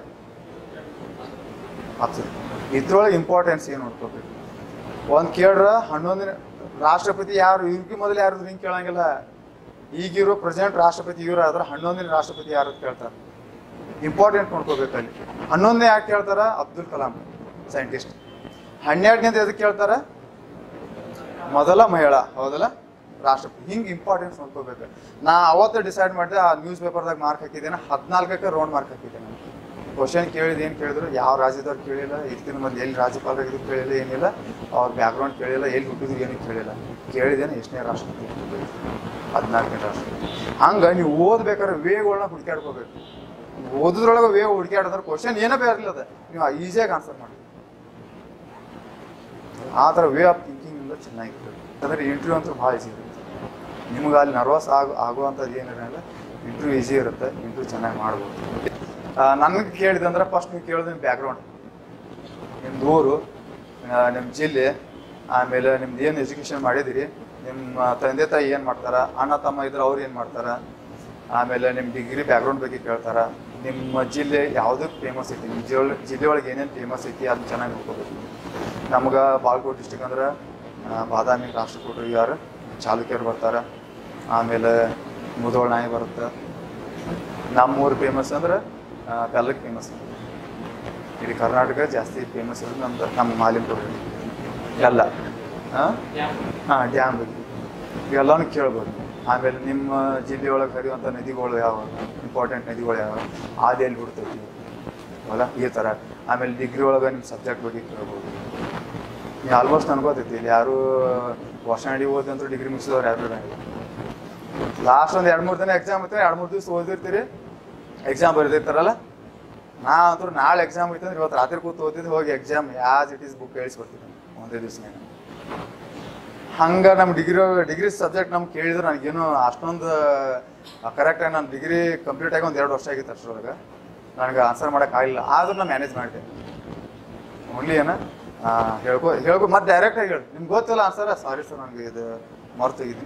ಹತ್ತು ಇದ್ರೊಳಗೆ ಇಂಪಾರ್ಟೆನ್ಸ್ ಏನು ನೋಡ್ಕೋಬೇಕು ಒಂದು ಕೇಳ್ರ ಹನ್ನೊಂದನೇ ರಾಷ್ಟ್ರಪತಿ ಯಾರು ಇವ್ರಿಗೆ ಮೊದಲು ಯಾರು ಹಿಂಗೆ ಕೇಳಂಗಿಲ್ಲ ಈಗಿರೋ ಪ್ರೆಸಿಡೆಂಟ್ ರಾಷ್ಟ್ರಪತಿ ಇವ್ರು ಆದ್ರೆ ಹನ್ನೊಂದನೇ ರಾಷ್ಟ್ರಪತಿ ಯಾರು ಅಂತ ಕೇಳ್ತಾರೆ ಇಂಪಾರ್ಟೆಂಟ್ ನೋಡ್ಕೋಬೇಕು ಅಲ್ಲಿ ಹನ್ನೊಂದನೇ ಯಾಕೆ ಕೇಳ್ತಾರ ಅಬ್ದುಲ್ ಕಲಾಂ ಸೈಂಟಿಸ್ಟ್ ಹನ್ನೆರಡನೇದು ಎದಕ್ಕೆ ಕೇಳ್ತಾರ ಮೊದಲ ಮಹಿಳಾ ಹೌದಲ್ಲ ರಾಷ್ಟ್ರಪತಿ ಹಿಂಗೆ ಇಂಪಾರ್ಟೆನ್ಸ್ ನೋಡ್ಕೋಬೇಕು ನಾ ಅವತ್ತು ಡಿಸೈಡ್ ಮಾಡಿದೆ ಆ ನ್ಯೂಸ್ ಪೇಪರ್ದಾಗ ಮಾರ್ಕ್ ಹಾಕಿದ್ದೇನೆ ಹದಿನಾಲ್ಕಕ್ಕೆ ರೌಂಡ್ ಮಾರ್ಕ್ ಹಾಕಿದ್ದೆ ನಾನು ಕ್ವಶನ್ ಕೇಳಿದ ಏನು ಕೇಳಿದ್ರು ಯಾವ ರಾಜ್ಯದವ್ರು ಕೇಳಿಲ್ಲ ಇದಕ್ಕಿಂತ ಮೊದಲು ಎಲ್ಲಿ ರಾಜ್ಯಪಾಲರಾಗಿದ್ದು ಕೇಳಿಲ್ಲ ಏನಿಲ್ಲ ಅವ್ರ ಬ್ಯಾಕ್ಗ್ರೌಂಡ್ ಕೇಳಿಲ್ಲ ಎಲ್ಲಿ ಹುಟ್ಟಿದ್ರು ಏನು ಕೇಳಿಲ್ಲ ಕೇಳಿದೇನೆ ಎಷ್ಟನೇ ರಾಷ್ಟ್ರಪತಿ ಹದಿನಾಲ್ಕನೇ ರಾಷ್ಟ್ರಪತಿ ಹಂಗೆ ನೀವು ಓದ್ಬೇಕಾದ್ರೆ ವೇಗಳನ್ನ ಹುಡುಕಾಡ್ಕೋಬೇಕು ನೀವು ಓದಿದ್ರೊಳಗೆ ವೇ ಹುಡುಕಾಡಿದ್ರೆ ಕ್ವಶನ್ ಏನೋ ಬೇರಿಲ್ಲ ಅದ ನೀವು ಈಸಿಯಾಗಿ ಆನ್ಸರ್ ಮಾಡಿ ಆ ಥರ ವೇ ಆಫ್ ಥಿಂಕಿಂಗ್ ಚೆನ್ನಾಗಿರ್ತದೆ ಅಂದರೆ ಇಂಟರ್ವ್ಯೂ ಅಂತೂ ಭಾಳ ಈಸಿ ಇರುತ್ತೆ ನಿಮ್ಗೆ ಅಲ್ಲಿ ನರ್ವಸ್ ಆಗೋ ಆಗುವಂಥದ್ದು ಏನಿರಲ್ಲ ಇಂಟರ್ವ್ಯೂ ಈಸಿ ಇರುತ್ತೆ ಇಂಟರ್ವ್ಯೂ ಚೆನ್ನಾಗಿ ಮಾಡ್ಬೋದು ನನಗೆ ಕೇಳಿದಂದ್ರೆ ಫಸ್ಟ್ ನೀವು ಕೇಳೋದು ನಿಮ್ಮ ಬ್ಯಾಕ್ಗ್ರೌಂಡ್ ನಿಮ್ದು ಊರು ಆ, ನಿಮ್ಮ ಜಿಲ್ಲೆ ಆಮೇಲೆ ನಿಮ್ದು ಏನು ಎಜುಕೇಷನ್ ಮಾಡಿದಿರಿ ನಿಮ್ಮ ತಂದೆ ತಾಯಿ ಏನು ಮಾಡ್ತಾರ ಅಣ್ಣ ತಮ್ಮ ಇದ್ರೆ ಅವ್ರು ಏನು ಮಾಡ್ತಾರ ಆಮೇಲೆ ನಿಮ್ಮ ಡಿಗ್ರಿ ಬ್ಯಾಕ್ಗ್ರೌಂಡ್ ಬಗ್ಗೆ ಕೇಳ್ತಾರ ನಿಮ್ಮ ಜಿಲ್ಲೆ ಯಾವುದಕ್ಕೆ ಫೇಮಸ್ ಐತಿ ನಿಮ್ಮ ಜಿಲ್ಲೆ ಜಿಲ್ಲೆ ಒಳಗೆ ಏನೇನು ಫೇಮಸ್ ಐತಿ ಅದನ್ನ ಚೆನ್ನಾಗಿ ನೋಡ್ಕೋಬೇಕು ನಮ್ಗೆ ಬಾಗಲಕೋಟೆ ಡಿಸ್ಟಿಕ್ ಅಂದ್ರೆ ಆ, ಬಾದಾಮಿ ರಾಷ್ಟ್ರಕೂಟರು ಯಾರು ಚಾಲುಕ್ಯರು ಬರ್ತಾರೆ ಆಮೇಲೆ ಮುದೋಳ ನಾಯಿ ಬರುತ್ತೆ ನಮ್ಮೂರು ಫೇಮಸ್ ಅಂದ್ರೆ ಆ, ಬೆಲ್ಲಕ್ಕೆ ಫೇಮಸ್ ಇಡೀ ಕರ್ನಾಟಕ ಜಾಸ್ತಿ ಫೇಮಸ್ ಇರೋದು ನಮ್ದು ನಮ್ಮ ಮಾಲಿಂಪುರ ಎಲ್ಲ ಹಾಂ ಹಾಂ ಡ್ಯಾಮ್ ಬಗ್ಗೆ ಇವೆಲ್ಲನೂ ಕೇಳ್ಬೋದು ಆಮೇಲೆ ನಿಮ್ಮ ಜಿಲ್ಲೆಯೊಳಗೆ ಹರಿಯುವಂಥ ನದಿಗಳು ಯಾವ ಇಂಪಾರ್ಟೆಂಟ್ ನದಿಗಳು ಯಾವ ಅದು ಎಲ್ಲಿ ಬಿಡ್ತೈತಿ ಅಲ್ಲ ಈ ಥರ ಆಮೇಲೆ ಡಿಗ್ರಿ ಒಳಗೆ ನಿಮ್ಮ ಸಬ್ಜೆಕ್ಟ್ ಬಗ್ಗೆ ಕೇಳ್ಬೋದು ನೀವು ಆಲ್ಮೋಸ್ಟ್ ಅನ್ಕೋತೈತಿ ಇಲ್ಲಿ ಯಾರು ವರ್ಷ ನಡಿ ಓದಿ ಅಂತ ಡಿಗ್ರಿ ಮುಗಿಸಿದವ್ರು ಯಾರು ಇರಂಗಿಲ್ಲ ಲಾಸ್ಟ್ ಒಂದು ಎರಡು ಮೂರು ದಿನ ಎಕ್ಸಾಮ್ ಐತೆ ಎರಡು ಮೂರು ದಿವಸ ಓದಿರ್ತೀರಿ ಎಕ್ಸಾಮ್ ಬರೆದಿರ್ತಾರಲ್ಲ ನಾ ಅಂತೂ ನಾಳೆ ಎಕ್ಸಾಮ್ ಐತೆ ಅಂದ್ರೆ ಇವತ್ತು ರಾತ್ರಿ ಕೂತು ಓದಿದ್ದು ಹೋಗಿ exam as it is book ಹೇಳಿಸ್ಕೊಡ್ತೀನಿ ಒಂದೇ ದಿವ್ಸನಾಗ ಹಂಗೆ ನಮ್ಮ ಡಿಗ್ರಿ ಡಿಗ್ರಿ ಸಬ್ಜೆಕ್ಟ್ ನಮ್ಗೆ ಕೇಳಿದ್ರು ನನಗೇನು ಅಷ್ಟೊಂದು ಕರೆಕ್ಟಾಗಿ ನಾನು ಡಿಗ್ರಿ ಕಂಪ್ಲೀಟ್ ಆಗಿ ಒಂದು ಎರಡು ವರ್ಷ ಆಗಿತ್ತು ಅಷ್ಟರೊಳಗೆ ನನಗೆ ಆನ್ಸರ್ ಮಾಡೋಕ್ಕಾಗಲಿಲ್ಲ ಆದ್ರೂ ನಾನು ಮ್ಯಾನೇಜ್ ಮಾಡಿದೆ ಓನ್ಲಿ ಏನ ಆ, ಹೇಳ್ಕೊ ಹೇಳ್ಕೊ ಮತ್ತೆ ಡೈರೆಕ್ಟಾಗಿ ಹೇಳಿ ನಿಮ್ಗೆ ಗೊತ್ತಿಲ್ಲ ಆನ್ಸರ್ ಸಾರಿ ಸರ್ ನನಗೆ ಇದು ಮರ್ತೋಗಿದ್ದೀನಿ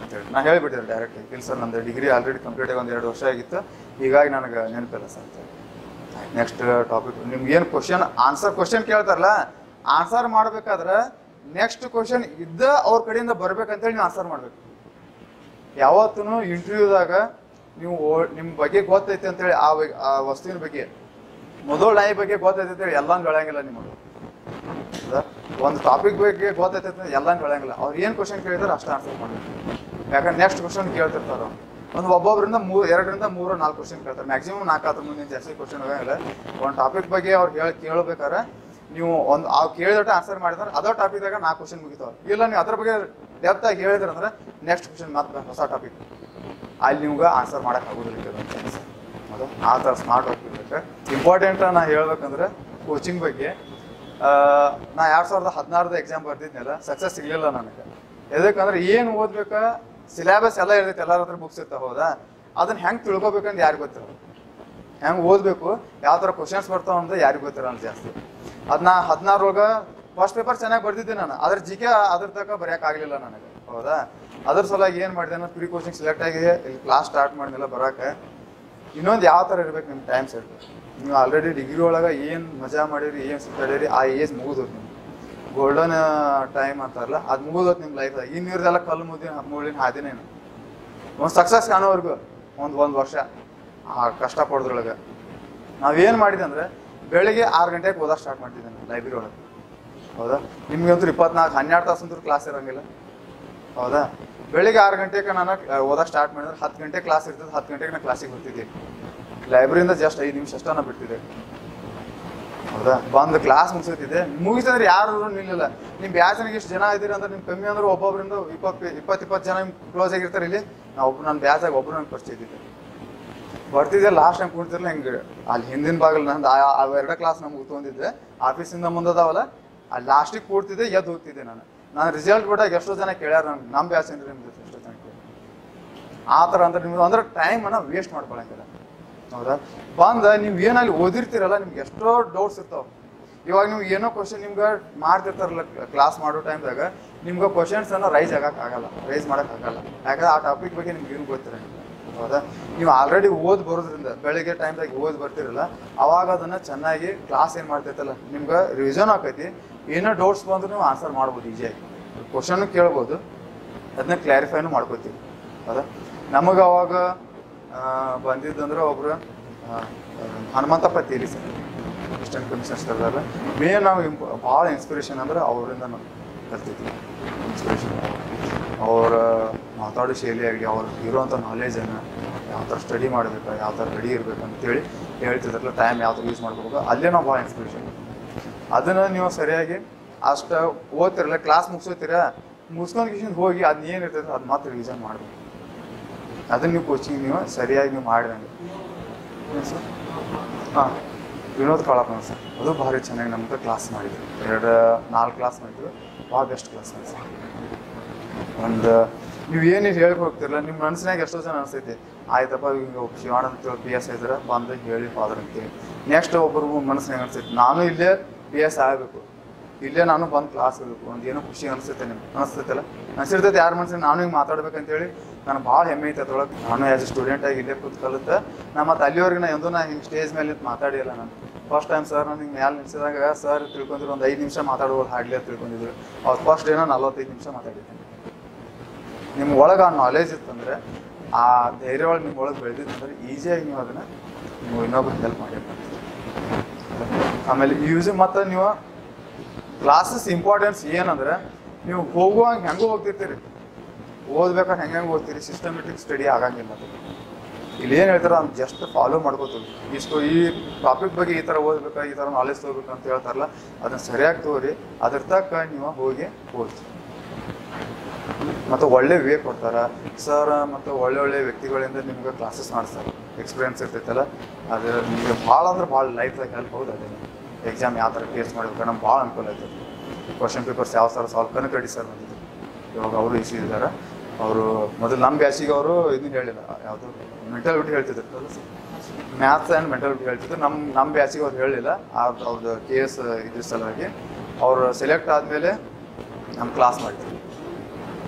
ಅಂತೇಳಿ ನಾ ಹೇಳಿಬಿಟ್ಟಿದ್ದೆ ಡೈರೆಕ್ಟ್ ಇಲ್ಲ ಸರ್ ನಂದು ಡಿಗ್ರಿ ಆಲ್ರೆಡಿ ಕಂಪ್ಲೀಟ್ ಆಗಿ ಒಂದು ಎರಡು ವರ್ಷ ಆಗಿತ್ತು ಹೀಗಾಗಿ ನನಗೆ ನೆನಪಿಲ್ಲ ಸರ್ ಅಂತ ನೆಕ್ಸ್ಟ್ ಟಾಪಿಕ್ ನಿಮ್ಗೆ ಏನು ಕ್ವಶನ್ ಆನ್ಸರ್ ಕ್ವಶನ್ ಕೇಳ್ತಾರಲ್ಲ ಆನ್ಸರ್ ಮಾಡ್ಬೇಕಾದ್ರೆ ನೆಕ್ಸ್ಟ್ ಕ್ವಶನ್ ಇದ್ದ ಅವ್ರ ಕಡೆಯಿಂದ ಬರ್ಬೇಕಂತೇಳಿ ನೀವು ಆನ್ಸರ್ ಮಾಡ್ಬೇಕು ಯಾವತ್ತೂ ಇಂಟರ್ವ್ಯೂದಾಗ ನೀವು ಓ- ನಿಮ್ಮ ಬಗ್ಗೆ ಗೊತ್ತೈತೆ ಅಂತೇಳಿ ಆ ವ- ಆ ವಸ್ತುವಿನ ಬಗ್ಗೆ ಮೊದಲು ನಾಯಿ ಬಗ್ಗೆ ಗೊತ್ತೈತೆ ಅಂತೇಳಿ ಎಲ್ಲಾನು ಹೇಳಂಗಿಲ್ಲ ನಿಮಗೆ ಹೌದಾ? ಒಂದು ಟಾಪಿಕ್ ಬಗ್ಗೆ ಗೊತ್ತೈತೆ ಅಂತ ಎಲ್ಲಾನು ಹೇಳಂಗಿಲ್ಲ ಅವ್ರು ಏನು ಕ್ವಶನ್ ಕೇಳಿದಾರೆ ಅಷ್ಟು ಆನ್ಸರ್ ಮಾಡಬೇಕು ಯಾಕಂದ್ರೆ ನೆಕ್ಸ್ಟ್ ಕ್ವಶನ್ ಕೇಳ್ತಿರ್ತಾರೆ ಅವ್ರು. ಒಂದು ಒಬ್ಬೊಬ್ಬರಿಂದ ಮೂರು ಎರಡರಿಂದ ಮೂರು ನಾಲ್ಕು ಕ್ವಶನ್ ಕೇಳ್ತಾರೆ ಮ್ಯಾಕ್ಸಿಮಮ್ ನಾಲ್ಕು ಅದ್ರ ಮುಂದೆ ಜಾಸ್ತಿ ಕ್ವಶನ್ ಹೋಗಂಗಿಲ್ಲ ಒಂದು ಟಾಪಿಕ್ ಬಗ್ಗೆ ಅವ್ರು ಹೇಳಿ ಕೇಳ್ಬೇಕಾದ್ರೆ ನೀವು ಒಂದು ಆ ಕೇಳಿದಟ ಆನ್ಸರ್ ಮಾಡಿದ್ರೆ ಅದೋ ಟಾಪಿಕ್ದಾಗ ನಾಲ್ಕು ಕ್ವಶನ್ ಮುಗಿತಾವೆ ಇಲ್ಲ ನೀವು ಅದ್ರ ಬಗ್ಗೆ ಡೆಪ್ತ್ ಆಗಿ ಹೇಳಿದ್ರೆ ಅಂದ್ರೆ ನೆಕ್ಸ್ಟ್ ಕ್ವಶನ್ ಮತ್ತೆ ಹೊಸ ಟಾಪಿಕ್ ಅಲ್ಲಿ ನಿಮ್ಗೆ ಆನ್ಸರ್ ಮಾಡಕ್ ಆಗೋದಿಲ್ಲ ಕೆಲವೊಂದು chance. ಹೌದಾ ಆ ಥರ ಸ್ಮಾರ್ಟ್ ವರ್ಕ್ ಇರ್ಬೇಕು ಇಂಪಾರ್ಟೆಂಟ್ ನಾ ಹೇಳ್ಬೇಕಂದ್ರೆ ಕೋಚಿಂಗ್ ಬಗ್ಗೆ ಆ, ನಾ ಎರಡ್ ಸಾವಿರದ ಹದಿನಾರದ ಎಕ್ಸಾಮ್ ಬರ್ತಿದ್ನಲ್ಲ ಸಕ್ಸಸ್ ಸಿಗ್ಲಿಲ್ಲ ನನಗೆ ಎದಕ್ಕಂದ್ರೆ ಏನು ಓದ್ಬೇಕ ಸಿಲೆಬಸ್ ಎಲ್ಲ ಇರ್ತೈತೆ ಎಲ್ಲರ ಹತ್ರ ಬುಕ್ಸ್ ಇರ್ತಾವ ಹೌದಾ ಅದನ್ನ ಹೆಂಗ್ ತಿಳ್ಕೊಬೇಕಂತ ಯಾರಿಗೂ ಗೊತ್ತಿರಲ್ಲ ಹೆಂಗ್ ಓದ್ಬೇಕು ಯಾವ ಥರ ಕ್ವಶನ್ಸ್ ಬರ್ತಾವ ಅಂತ ಯಾರಿಗೂ ಗೊತ್ತಿರಲ್ಲ ಜಾಸ್ತಿ ಅದನ್ನ ಹದಿನಾರೊಳಗ ಫಸ್ಟ್ ಪೇಪರ್ ಚೆನ್ನಾಗಿ ಬರ್ದಿದ್ದೆ ನಾನು ಅದ್ರ ಜಿ ಕೆ ಅದ್ರ ತನಕ ಬರೆಯಕ್ ಆಗ್ಲಿಲ್ಲ ನನಗೆ ಹೌದಾ ಅದ್ರ ಸಲುವಾಗಿ ಏನ್ ಮಾಡಿದೆ ನಾನು ಪ್ರೀ ಕೋಚಿಂಗ್ ಸೆಲೆಕ್ಟ್ ಆಗಿ ಇಲ್ಲಿ ಕ್ಲಾಸ್ ಸ್ಟಾರ್ಟ್ ಮಾಡಿದ್ನೆಲ್ಲ ಬರಾಕ ಇನ್ನೊಂದು ಯಾವ ಥರ ಇರ್ಬೇಕು ನಿಮ್ಮ ಟೈಮ್ ಸೆಟ್ ನೀವು ಆಲ್ರೆಡಿ ಡಿಗ್ರಿ ಒಳಗೆ ಏನು ಮಜಾ ಮಾಡಿರಿ ಏನು ಸುತ್ತಾಡಿರಿ ಆ ಏಜ್ ಮುಗಿದೋದು ನಿಮ್ಗೆ ಗೋಲ್ಡನ್ ಟೈಮ್ ಅಂತಾರಲ್ಲ ಅದು ಮುಗಿದೋದು ನಿಮ್ಮ ಲೈಫ್ದಾಗ ಇನ್ನಿರ್ದೆಲ್ಲ ಕಲ್ಲು ಮುದ್ದಿನ ಮುಳ್ಳಿನ ಹಾದಿನೇನು ಒಂದು ಸಕ್ಸಸ್ ಕಾಣೋವರೆಗೂ ಒಂದು ಒಂದು ವರ್ಷ ಆ ಕಷ್ಟ ಪಡೋದ್ರೊಳಗೆ ನಾವೇನು ಮಾಡಿದೆ ಅಂದರೆ ಬೆಳಿಗ್ಗೆ ಆರು ಗಂಟೆಗೆ ಓದೋಕೆ ಸ್ಟಾರ್ಟ್ ಮಾಡ್ತಿದ್ದೆ ನಾನು ಲೈಬ್ರರಿ ಒಳಗೆ ಹೌದಾ ನಿಮ್ಗಂತೂ ಇಪ್ಪತ್ನಾಲ್ಕು ಹನ್ನೆರಡು ತಾಸು ಅಂತೂ ಕ್ಲಾಸ್ ಇರೋಂಗಿಲ್ಲ ಹೌದಾ ಬೆಳಿಗ್ಗೆ ಆರು ಗಂಟೆಗೆ ನಾನು ಓದಕ್ಕೆ ಸ್ಟಾರ್ಟ್ ಮಾಡಿದ್ರೆ ಹತ್ತು ಗಂಟೆ ಕ್ಲಾಸ್ ಇರ್ತದೆ ಹತ್ತು ಗಂಟೆಗೆ ನಾನು ಕ್ಲಾಸಿಗೆ ಬರ್ತಿದ್ದೆ ಲೈಬ್ರರಿಯಿಂದ ಜಸ್ಟ್ ಐದು ನಿಮಿಷ ಅಷ್ಟ ನಾನು ಬಿಡ್ತಿದ್ದೆ ಹೌದಾ ಬಂದು ಕ್ಲಾಸ್ ಮುಗಿಸ್ತಿದ್ದೆ ಮುಗಿಸಿದ್ರೆ ಯಾರು ನಿಲ್ಲಿಲ್ಲ ನಿಮ್ಮ ಬ್ಯಾಚನಿಗೆ ಎಷ್ಟು ಜನ ಇದ್ದೀರಿ ಅಂದ್ರೆ ನಿಮ್ ಕಮ್ಮಿ ಅಂದ್ರೆ ಒಬ್ಬೊಬ್ಬರಿಂದ ಇಪ್ಪತ್ತು ಇಪ್ಪತ್ತು ಇಪ್ಪತ್ತು ಜನ ಕ್ಲೋಸ್ ಆಗಿರ್ತಾರೆ ಇಲ್ಲಿ ನಾ ಒಬ್ಬ ನನ್ನ ಬ್ಯಾಚಾಗ ಒಬ್ಬರು ನಂಗೆ ಪರಿಚಯ ಇದ್ದಿದ್ದೆ ಬರ್ತಿದ್ದೆ ಲಾಸ್ಟ್ ಟೈಮ್ ಕುಡ್ತಿರ್ಲಿಲ್ಲ ಹಿಂಗೆ ಅಲ್ಲಿ ಹಿಂದಿನ ಭಾಗಲ್ಲಿ ನಂದು ಆ- ಆ ಎರಡೇ ಕ್ಲಾಸ್ ನಮ್ಗೆ ಕೂತ್ಕೊಂಡಿದ್ದೆ ಆಫೀಸಿಂದ ಮುಂದದಾವಲ್ಲ ಅಲ್ಲಿ ಲಾಸ್ಟಿಗೆ ಕೂಡ್ತಿದ್ದೆ ಎದ್ದು ಹೋಗ್ತಿದ್ದೆ ನಾನು ನಾನು ರಿಸಲ್ಟ್ ಬಿಟ್ಟಾಗ ಎಷ್ಟೋ ಜನ ಕೇಳ್ಯಾರ ನಂಗೆ ನಮ್ಮ ಬ್ಯಾಚ್ ಏನ್ರಿ ನಿಮ್ದು ಎಷ್ಟೋ ಜನ ಕೇಳ್ಯಾರ ಆ ಥರ ಅಂದ್ರೆ ನಿಮ್ದು ಅಂದ್ರೆ ಟೈಮನ್ನು ವೇಸ್ಟ್ ಮಾಡ್ಕೊಳಂಗಿಲ್ಲ ಹೌದಾ ಬಂದ ನೀವು ಏನಲ್ಲಿ ಓದಿರ್ತೀರಲ್ಲ ನಿಮ್ಗೆ ಎಷ್ಟೋ ಡೌಟ್ಸ್ ಇರ್ತಾವ ಇವಾಗ ನೀವು ಏನೋ ಕ್ವಶನ್ ನಿಮ್ಗೆ ಮಾಡ್ತಿರ್ತಾರಲ್ಲ ಕ್ಲಾಸ್ ಮಾಡೋ ಟೈಮ್ದಾಗ ನಿಮ್ಗೆ ಕ್ವಶನ್ಸ್ ಅನ್ನ ರೈಸ್ ಆಗಕ್ ಆಗಲ್ಲ ರೈಸ್ ಮಾಡಕ್ ಆಗಲ್ಲ ಯಾಕಂದ್ರೆ ಆ ಟಾಪಿಕ್ ಬಗ್ಗೆ ನಿಮ್ಗೆ ಏನು ಗೊತ್ತಿರಂಗಿಲ್ಲ ಹೌದಾ ನೀವು ಆಲ್ರೆಡಿ ಓದ್ ಬರೋದ್ರಿಂದ ಬೆಳಿಗ್ಗೆ ಟೈಮ್ದಾಗ ಓದ್ ಬರ್ತಿರಲ್ಲ ಅವಾಗ ಅದನ್ನ ಚೆನ್ನಾಗಿ ಕ್ಲಾಸ್ ಏನು ಮಾಡ್ತೈತಲ್ಲ ನಿಮ್ಗೆ ರಿವಿಷನ್ ಆಕೈತಿ ಏನೋ ಡೌಟ್ಸ್ ಬಂದ್ರು ನೀವು ಆನ್ಸರ್ ಮಾಡ್ಬೋದು ಈಸಿಯಾಗಿ ಕ್ವಶನ್ ಕೇಳ್ಬೋದು ಅದನ್ನ ಕ್ಲಾರಿಫೈನು ಮಾಡ್ಕೋತೀವಿ ಹೌದಾ ನಮಗೆ ಅವಾಗ ಆ, ಬಂದಿದ್ದಂದ್ರೆ ಒಬ್ರು ಆ, ಹನುಮಂತಪ್ಪ ತೀರಿ ಸರ್ ಅಸಿಸ್ಟೆಂಟ್ ಕಮಿಷನರ್ ಸರ್ದಾರ ಮೇನ್ ನಾವು ಭಾಳ ಇನ್ಸ್ಪಿರೇಷನ್ ಅಂದ್ರೆ ಅವರಿಂದ ನಾವು ಕಲ್ತಿದ್ವಿ ಇನ್ಸ್ಪಿರೇಷನ್ ಅವರ ಮಾತಾಡೋ ಶೈಲಿ ಆಗಲಿ ಅವ್ರು ಇರೋವಂಥ ನಾಲೇಜನ್ನು ಯಾವ ಥರ ಸ್ಟಡಿ ಮಾಡಬೇಕು ಯಾವ ಥರ ರೆಡಿ ಇರಬೇಕು ಅಂತೇಳಿ ಹೇಳ್ತಿದ್ರಲ್ಲ ಟೈಮ್ ಯಾವ ಥರ ಯೂಸ್ ಮಾಡ್ಬೇಕು ಅಲ್ಲೇ ನಾವು ಭಾಳ ಇನ್ಸ್ಪಿರೇಷನ್ ಅದನ್ನು ನೀವು ಸರಿಯಾಗಿ ಅಷ್ಟು ಓದ್ತಿರಲ್ಲ ಕ್ಲಾಸ್ ಮುಗಿಸೋತೀರ ಮುಗಿಸ್ಕೊಂಡು ಕಿಶನ್ ಹೋಗಿ ಅದನ್ನ ಏನು ಇರ್ತೈತೆ ಅದು ಮಾತ್ರ ರಿವಿಷನ್ ಮಾಡಬೇಕು ಅದನ್ನ ನೀವು ಕೋಚಿಂಗ್ ನೀವು ಸರಿಯಾಗಿ ನೀವು ಮಾಡಿದಂಗೆ ಸರ್ ಹಾಂ ವಿನೋದ್ ಕಾಳಪ್ಪ ಸರ್ ಅದು ಭಾರಿ ಚೆನ್ನಾಗಿ ನಮ್ಗೆ ಕ್ಲಾಸ್ ಮಾಡಿದ್ರು ಎರಡು ನಾಲ್ಕು ಕ್ಲಾಸ್ ಮಾಡಿದ್ರು ಭಾಳ ಬೆಸ್ಟ್ ಕ್ಲಾಸ್ ಮಾಡಿ ಸರ್ ಒಂದು ನೀವು ಏನು ಹೇಳಿ ಹೋಗ್ತಿರಲ್ಲ ನಿಮ್ಮ ಮನಸ್ಸಿನಾಗ ಎಷ್ಟೋ ಜನ ಅನಿಸ್ತೈತಿ ಆಯ್ತಪ್ಪ ಈಗ ಒಬ್ಬ ಶಿವಾಣ ಅಂತ ಪಿ ಎಸ್ ಇದ್ರೆ ಬಂದು ಹೇಳಿ ಫಾದರ್ ಅಂತೇಳಿ ನೆಕ್ಸ್ಟ್ ಒಬ್ಬರು ಮನಸ್ಸಿನಾಗ ಅನಿಸ್ತೈತಿ ನಾನು ಇಲ್ಲೇ ಪಿ ಎಸ್ ಆಗಬೇಕು ಇಲ್ಲೇ ನಾನು ಬಂದು ಕ್ಲಾಸ್ ಇರಬೇಕು ಒಂದು ಏನೋ ಖುಷಿ ಅನಿಸ್ತೈತೆ ನಿಮ್ಗೆ ಅನಿಸ್ತೈತಲ್ಲ ಅನಿಸಿರ್ತೈತೆ ಯಾರ ಮನಸ್ಸಿನ ನಾನು ಹಿಂಗೆ ಮಾತಾಡ್ಬೇಕಂತೇಳಿ ನಾನು ಭಾಳ ಹೆಮ್ಮೆ ಐತೆ ಅದ್ರೊಳಗೆ ನಾನು ಆ್ಯಸ್ ಎ ಸ್ಟೂಡೆಂಟ್ ಆಗಿ ಇಲ್ಲೇ ಕೂತ್ ಕಲಿತೆ ನಾ ಮತ್ತು ಅಲ್ಲಿವರೆಗೆ ನಾ ಎಂದೂ ನಾ ಹಿಂಗೆ ಸ್ಟೇಜ್ ಮೇಲೆ ನಿಂತು ಮಾತಾಡಿಲ್ಲ ನಾನು ಫಸ್ಟ್ ಟೈಮ್ ಸರ್ ನಾನು ಹಿಂಗೆ ಮ್ಯಾಲೆ ನಿಲ್ಸಿದಾಗ ಸರ್ ತಿಳ್ಕೊಂಡಿದ್ರು ಒಂದು ಐದು ನಿಮಿಷ ಮಾತಾಡುವಾಗ ಹಾಡ್ಲಿ ಅಂತ ತಿಳ್ಕೊಂಡಿದ್ರು ಅವ್ರು ಫಸ್ಟ್ ಡೇನ ನಲ್ವತ್ತೈದು ನಿಮಿಷ ಮಾತಾಡಿದ್ದೀನಿ ನಿಮ್ಮ ಒಳಗೆ ಆ ನಾಲೆಜ್ ಇತ್ತಂದ್ರೆ ಆ ಧೈರ್ಯ ಒಳಗೆ ನಿಮ್ಮ ಒಳಗೆ ಬೆಳೆದಿತ್ತಂದ್ರೆ ಈಸಿಯಾಗಿ ನೀವು ಅದನ್ನು ನೀವು ಇನ್ನೊಬ್ರಿಗೆ ಹೆಲ್ಪ್ ಮಾಡಿ ಆಮೇಲೆ ಯೂಸ್ ಮತ್ತು ನೀವು ಕ್ಲಾಸಸ್ ಇಂಪಾರ್ಟೆನ್ಸ್ ಏನಂದ್ರೆ ನೀವು ಹೋಗುವಾಗ ಹೆಂಗೂ ಹೋಗ್ತಿರ್ತೀರಿ ಓದ್ಬೇಕಾದ್ರೆ ಹೆಂಗೆ ಹೆಂಗೆ ಓದ್ತೀರಿ ಸಿಸ್ಟಮೆಟಿಕ್ ಸ್ಟಡಿ ಆಗಂಗಿಲ್ಲ ಅದು ಇಲ್ಲಿ ಏನು ಹೇಳ್ತಾರೆ ಅದು ಜಸ್ಟ್ ಫಾಲೋ ಮಾಡ್ಕೋತೀವಿ ಇಷ್ಟು ಈ ಟಾಪಿಕ್ ಬಗ್ಗೆ ಈ ಥರ ಓದ್ಬೇಕಾ ಈ ಥರ ನಾಲೆಜ್ ತೊಗೋಬೇಕು ಅಂತ ಹೇಳ್ತಾರಲ್ಲ ಅದನ್ನ ಸರಿಯಾಗಿ ತಗೋರಿ ಅದ್ರ ತಕ್ಕ ನೀವು ಹೋಗಿ ಓದ್ತೀವಿ ಮತ್ತು ಒಳ್ಳೆ ವೇ ಕೊಡ್ತಾರ ಸರ್ ಮತ್ತು ಒಳ್ಳೆ ಒಳ್ಳೆ ವ್ಯಕ್ತಿಗಳಿಂದ ನಿಮ್ಗೆ ಕ್ಲಾಸಸ್ ಮಾಡಿಸ್ತಾರೆ ಎಕ್ಸ್ಪೀರಿಯನ್ಸ್ ಇರ್ತೈತಲ್ಲ ಅದು ನಿಮಗೆ ಭಾಳ ಅಂದ್ರೆ ಭಾಳ ಲೈಫ್ದಾಗ ಹೆಲ್ಪ್ ಹೌದು ಅದೇ ಎಕ್ಸಾಮ್ ಯಾವ ಥರ ಫೇಸ್ ಮಾಡ್ಬೇಕು ನಮ್ಗೆ ಭಾಳ ಅನುಕೂಲ ಆಯ್ತು ಕ್ವಶನ್ ಪೇಪರ್ಸ್ ಯಾವ ಥರ ಸಾಲ್ವ್ ಕನಕ ರೆಡ್ಡಿ ಸರ್ ಬಂದಿದ್ರು ಇವಾಗ ಅವರು ಇಸಿ ಇದ್ದಾರೆ ಅವರು ಮೊದಲು ನಮ್ಮ ಬ್ಯಾಚಿಗೆ ಅವರು ಇದನ್ನ ಹೇಳಿಲ್ಲ ಯಾವುದು ಮೆಂಟಾಲಿಟಿ ಹೇಳ್ತಿದ್ರು ಮ್ಯಾಥ್ಸ್ ಆ್ಯಂಡ್ ಮೆಂಟಾಲಿಟಿ ಹೇಳ್ತಿದ್ರು ನಮ್ಮ ನಮ್ಮ ಬ್ಯಾಚಿಗೆ ಅವ್ರು ಹೇಳಿಲ್ಲ ಆ- ಅವ್ರದ್ದು ಕೆ ಎಸ್ ಇದ್ರ ಸಲುವಾಗಿ ಅವರು ಸೆಲೆಕ್ಟ್ ಆದಮೇಲೆ ನಮ್ಮ ಕ್ಲಾಸ್ ಮಾಡಿದ್ರು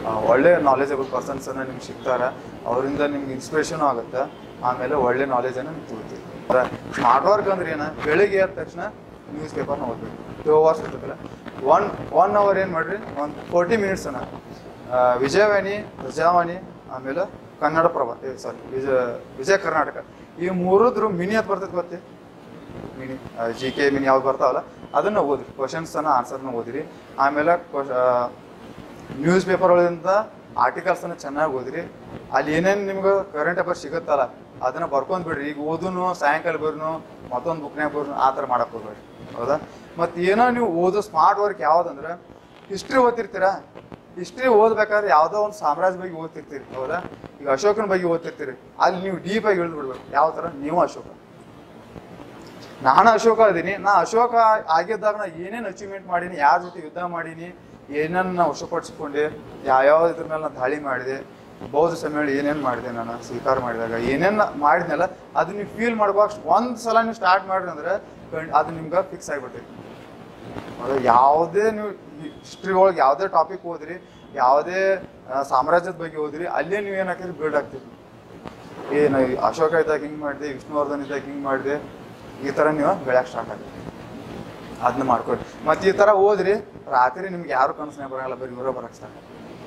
ಆ, ಒಳ್ಳೆ ನಾಲೆಜಬಲ್ ಪರ್ಸನ್ಸನ್ನು ನಿಮ್ಗೆ ಸಿಗ್ತಾರೆ ಅವರಿಂದ ನಿಮ್ಗೆ ಇನ್ಸ್ಪಿರೇಷನ್ ಆಗುತ್ತೆ ಆಮೇಲೆ ಒಳ್ಳೆ ನಾಲೆಜನ್ನು ನೀವು ತಗೋತೀರಿ ಸ್ಮಾರ್ಟ್ ವರ್ಕ್ ಅಂದ್ರೆ ಏನ ಬೆಳಿಗ್ಗೆ ಎದ್ದ ತಕ್ಷಣ ನ್ಯೂಸ್ ಪೇಪರ್ನ ಓದ್ಬೇಕು ಟೂ ಅವರ್ಸ್ ಇರ್ತದಲ್ಲ ಒನ್ ಒನ್ ಅವರ್ ಏನು ಮಾಡ್ರಿ ಒಂದು ಫೋರ್ಟಿ ಮಿನಿಟ್ಸ್ ಅನ್ನ ಆ, ವಿಜಯವಾಣಿ ಪ್ರಜಾವಾಣಿ ಆಮೇಲೆ ಕನ್ನಡ ಪ್ರಭ ಸಾರಿ ವಿಜಯ ವಿಜಯ ಕರ್ನಾಟಕ ಈ ಮೂರದ್ರ ಮಿನಿ ಅಂತ ಬರ್ತೈತೆ ಗೊತ್ತೇ ಮಿನಿ ಜಿ ಕೆ ಮಿನಿ ಯಾವ್ದು ಬರ್ತಾವಲ್ಲ ಅದನ್ನ ಓದ್ರಿ ಕ್ವಶನ್ಸನ್ನ ಆನ್ಸರ್ನ ಓದಿರಿ ಆಮೇಲೆ ನ್ಯೂಸ್ ಪೇಪರ್ ಒಳಗಿಂದ ಆರ್ಟಿಕಲ್ಸನ್ನ ಚೆನ್ನಾಗಿ ಓದಿರಿ ಅಲ್ಲಿ ಏನೇನು ನಿಮ್ಗೆ ಕರೆಂಟ್ ಅಫೇರ್ ಸಿಗುತ್ತಲ್ಲ ಅದನ್ನ ಬರ್ಕೊಂಡ್ ಬಿಡ್ರಿ ಈಗ ಓದುನು ಸಾಯಂಕಾಲ ಬರ್ನು ಮತ್ತೊಂದು ಬುಕ್ನ್ಯಾಗ ಬರ್ನು ಆ ಥರ ಮಾಡಕ್ ಹೋಗ್ಬೇಡ್ರಿ ಹೌದಾ ಮತ್ತೆ ಏನೋ ನೀವು ಓದೋ ಸ್ಮಾರ್ಟ್ ವರ್ಕ್ ಯಾವ್ದಂದ್ರೆ ಹಿಸ್ಟ್ರಿ ಓದ್ತಿರ್ತೀರಾ ಹಿಸ್ಟ್ರಿ ಓದ್ಬೇಕಾದ್ರೆ ಯಾವುದೋ ಒಂದು ಸಾಮ್ರಾಜ್ಯ ಬಗ್ಗೆ ಓದ್ತಿರ್ತೀರಿ ಹೌದಾ ಈಗ ಅಶೋಕನ ಬಗ್ಗೆ ಓದ್ತಿರ್ತೀರಿ ಅಲ್ಲಿ ನೀವು ಡೀಪ್ ಆಗಿ ಇಳಿದು ಬಿಡ್ಬೇಕು ಯಾವ ಥರ ನೀವು ಅಶೋಕ ನಾನು ಅಶೋಕ ಅದೀನಿ ನಾ ಅಶೋಕ ಆಗಿದ್ದಾಗ ನಾ ಏನೇನು ಅಚೀವ್ಮೆಂಟ್ ಮಾಡೀನಿ ಯಾರ ಜೊತೆ ಯುದ್ಧ ಮಾಡೀನಿ ಏನನ್ನ ನಾ ವಶಪಡಿಸ್ಕೊಂಡೆ ಯಾವ್ಯಾವ ಇದ್ರ ಮೇಲೆ ನಾನು ದಾಳಿ ಮಾಡಿದೆ ಬೌದ್ಧ ಸಮ್ಮೇಳನ ಏನೇನು ಮಾಡಿದೆ ನಾನು ಸ್ವೀಕಾರ ಮಾಡಿದಾಗ ಏನೇನು ಮಾಡಿದ್ನಲ್ಲ ಅದು ನೀವು ಫೀಲ್ ಮಾಡ್ಬೇಕು ಒಂದು ಸಲ ನೀವು ಸ್ಟಾರ್ಟ್ ಮಾಡ್ರಿ ಅಂದ್ರೆ ಕಣ್- ಅದು ನಿಮ್ಗೆ ಫಿಕ್ಸ್ ಆಗಿಬಿಡ್ತೈತಿ ಅದು ಯಾವುದೇ ನೀವು ಹಿಸ್ಟ್ರಿ ಒಳಗೆ ಯಾವುದೇ ಟಾಪಿಕ್ ಓದ್ರಿ ಯಾವುದೇ ಆ, ಸಾಮ್ರಾಜ್ಯದ ಬಗ್ಗೆ ಓದ್ರಿ ಅಲ್ಲೇ ನೀವು ಏನು ಹಾಕಿರಿ ಬಿಲ್ಡ್ ಆಗ್ತೀರಿ ಏನು ಅಶೋಕ ಇದ್ದಾಗ ಹಿಂಗೆ ಮಾಡಿದೆ ವಿಷ್ಣುವರ್ಧನ್ ಇದ್ದಾಗ ಹಿಂಗೆ ಮಾಡಿದೆ ಈ ಥರ ನೀವು ಬೆಳ್ಯಾಕ ಸ್ಟಾರ್ಟ್ ಆಗುತ್ತೆ ಅದನ್ನ ಮಾಡ್ಕೊಡಿ ಮತ್ತೆ ಈ ಥರ ಓದ್ರಿ ರಾತ್ರಿ ನಿಮ್ಗೆ ಯಾರು ಕನಸನೇ ಬರಲ್ಲ ಬರೀ ಇವರೇ ಬರಕ್ಕೆ ಸ್ಟಾರ್ಟ್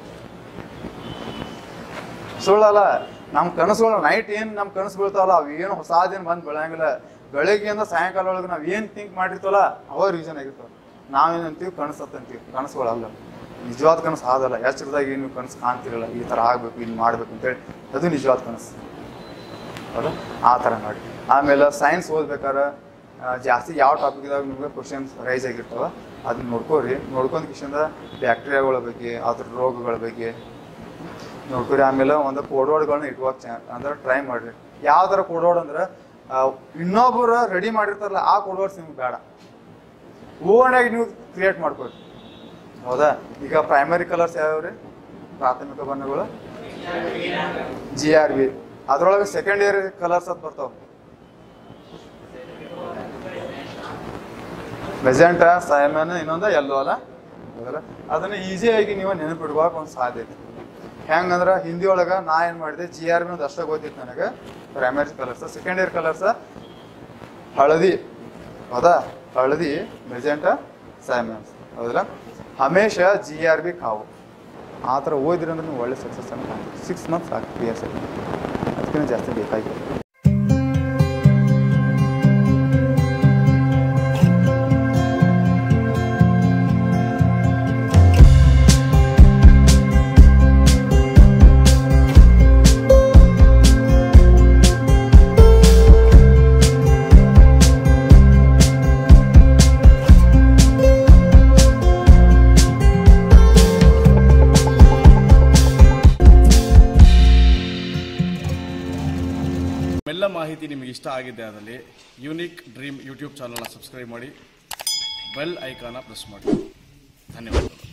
ಸುಳ್ಳಲ್ಲ ನಮ್ಮ ಕನಸುಗಳು ನೈಟ್ ಏನು ನಮ್ಮ ಕನಸು ಬೀಳ್ತಾವಲ್ಲ ಅವು ಏನು ಹೊಸಾದೇನು ಬಂದು ಬೆಳೆಯಂಗಿಲ್ಲ ಬೆಳಗ್ಗೆಯಿಂದ ಸಾಯಂಕಾಲ ಒಳಗೆ ನಾವು ಏನು ಥಿಂಕ್ ಮಾಡಿರ್ತೀವಲ್ಲ ಅವ ರೀಸನ್ ಆಗಿರ್ತಾವ ನಾವೇನಂತೀವಿ ಕನಸತ್ ಅಂತೀವಿ ಕನಸುಗಳಲ್ಲ ನಿಜವಾದ ಕನಸು ಆದಲ್ಲ ಎಚ್ಚರದಾಗಿ ನೀವು ಕನಸು ಕಾಣ್ತಿರಲ್ಲ ಈ ಥರ ಆಗಬೇಕು ಇಲ್ಲಿ ಮಾಡಬೇಕು ಅಂತೇಳಿ ಅದು ನಿಜವಾದ ಕನಸು ಹೌದಾ ಆ ಥರ ಮಾಡಿ ಆಮೇಲೆ ಸೈನ್ಸ್ ಓದ್ಬೇಕಾದ್ರೆ ಆ, ಜಾಸ್ತಿ ಯಾವ ಟಾಪಿಕ್ದಾಗ ನಿಮ್ಗೆ ಕ್ವಶನ್ಸ್ ರೈಸ್ ಆಗಿರ್ತಾವ ಅದನ್ನ ನೋಡ್ಕೋರಿ ನೋಡ್ಕೊಂಡ್ ಕಿಶಿಂದ ಬ್ಯಾಕ್ಟೀರಿಯಾಗಳ ಬಗ್ಗೆ ಅದ್ರ ರೋಗಗಳ ಬಗ್ಗೆ ನೋಡ್ಕೊರಿ ಆಮೇಲೆ ಒಂದು ಕೋಡ್ವರ್ಡ್ಗಳನ್ನ ಇಟ್ಕೋಕ್ ಚಾ ಅಂದ್ರೆ ಟ್ರೈ ಮಾಡ್ರಿ ಯಾವ ಥರ ಕೋಡ್ವರ್ಡ್ ಅಂದ್ರೆ ಆ, ಇನ್ನೊಬ್ಬರು ರೆಡಿ ಮಾಡಿರ್ತಾರಲ್ಲ ಆ ಕೋಡ್ವರ್ಡ್ಸ್ ನಿಮ್ಗೆ ಬೇಡ ಓನಾಗಿ ನೀವು ಕ್ರಿಯೇಟ್ ಮಾಡ್ಕೊರಿ ಹೌದಾ ಈಗ ಪ್ರೈಮರಿ ಕಲರ್ಸ್ ಯಾವ್ಯಾವ್ರಿ ಪ್ರಾಥಮಿಕ ಬಣ್ಣಗಳು ಜಿ ಆರ್ ಬಿ ಅದ್ರೊಳಗೆ ಸೆಕೆಂಡ್ ಇಯರ್ ಕಲರ್ಸ್ ಅಂತ ಬರ್ತಾವ ಮೆಜೆಂಟ ಸೈಮನ್ ಇನ್ನೊಂದು ಎಲ್ಲೋ ಅಲ್ಲ ಹೌದಲ್ಲ ಅದನ್ನ ಈಸಿಯಾಗಿ ನೀವು ನೆನಪಿಡ್ಬೇಕು ಒಂದು ಸಾಧ್ಯತೆ ಹೆಂಗಂದ್ರ ಹಿಂದಿ ಒಳಗ ನಾ ಏನ್ ಮಾಡಿದೆ ಜಿ ಆರ್ ಬಿ ಒಂದು ಅಷ್ಟೇ ಗೊತ್ತಿತ್ತು ನನಗೆ primary colours secondary colours ಹಳದಿ ಹೌದಾ ಹಳದಿ ಮೆಜೆಂಟ ಸೈಮನ್ಸ್ ಹೌದಲ್ಲ ಹಮೇಶ ಜಿ ಆರ್ ಬಿ ಕಾವು ಆ ಥರ ಓದಿದ್ರೆ ಅಂದ್ರೆ ನೀವು ಒಳ್ಳೆ ಸಕ್ಸಸ್ ಅಂತ ಕಾಣ್ತೀವಿ ಸಿಕ್ಸ್ ಮಂತ್ಸ್ ಸಾಕು ಪಿ ಎಸ್ ಅದಕ್ಕಿಂತ ಜಾಸ್ತಿ ಬೇಕಾಗಿಲ್ಲ ಎಲ್ಲ ಮಾಹಿತಿ ನಿಮಗೆ ಇಷ್ಟ ಆಗಿದೆ ಅದರಲ್ಲಿ ಯೂನಿಕ್ ಡ್ರೀಮ್ ಯೂಟ್ಯೂಬ್ ಚಾನಲ್ನ ಸಬ್ಸ್ಕ್ರೈಬ್ ಮಾಡಿ ಬೆಲ್ ಐಕಾನ ಪ್ರೆಸ್ ಮಾಡಿ ಧನ್ಯವಾದಗಳು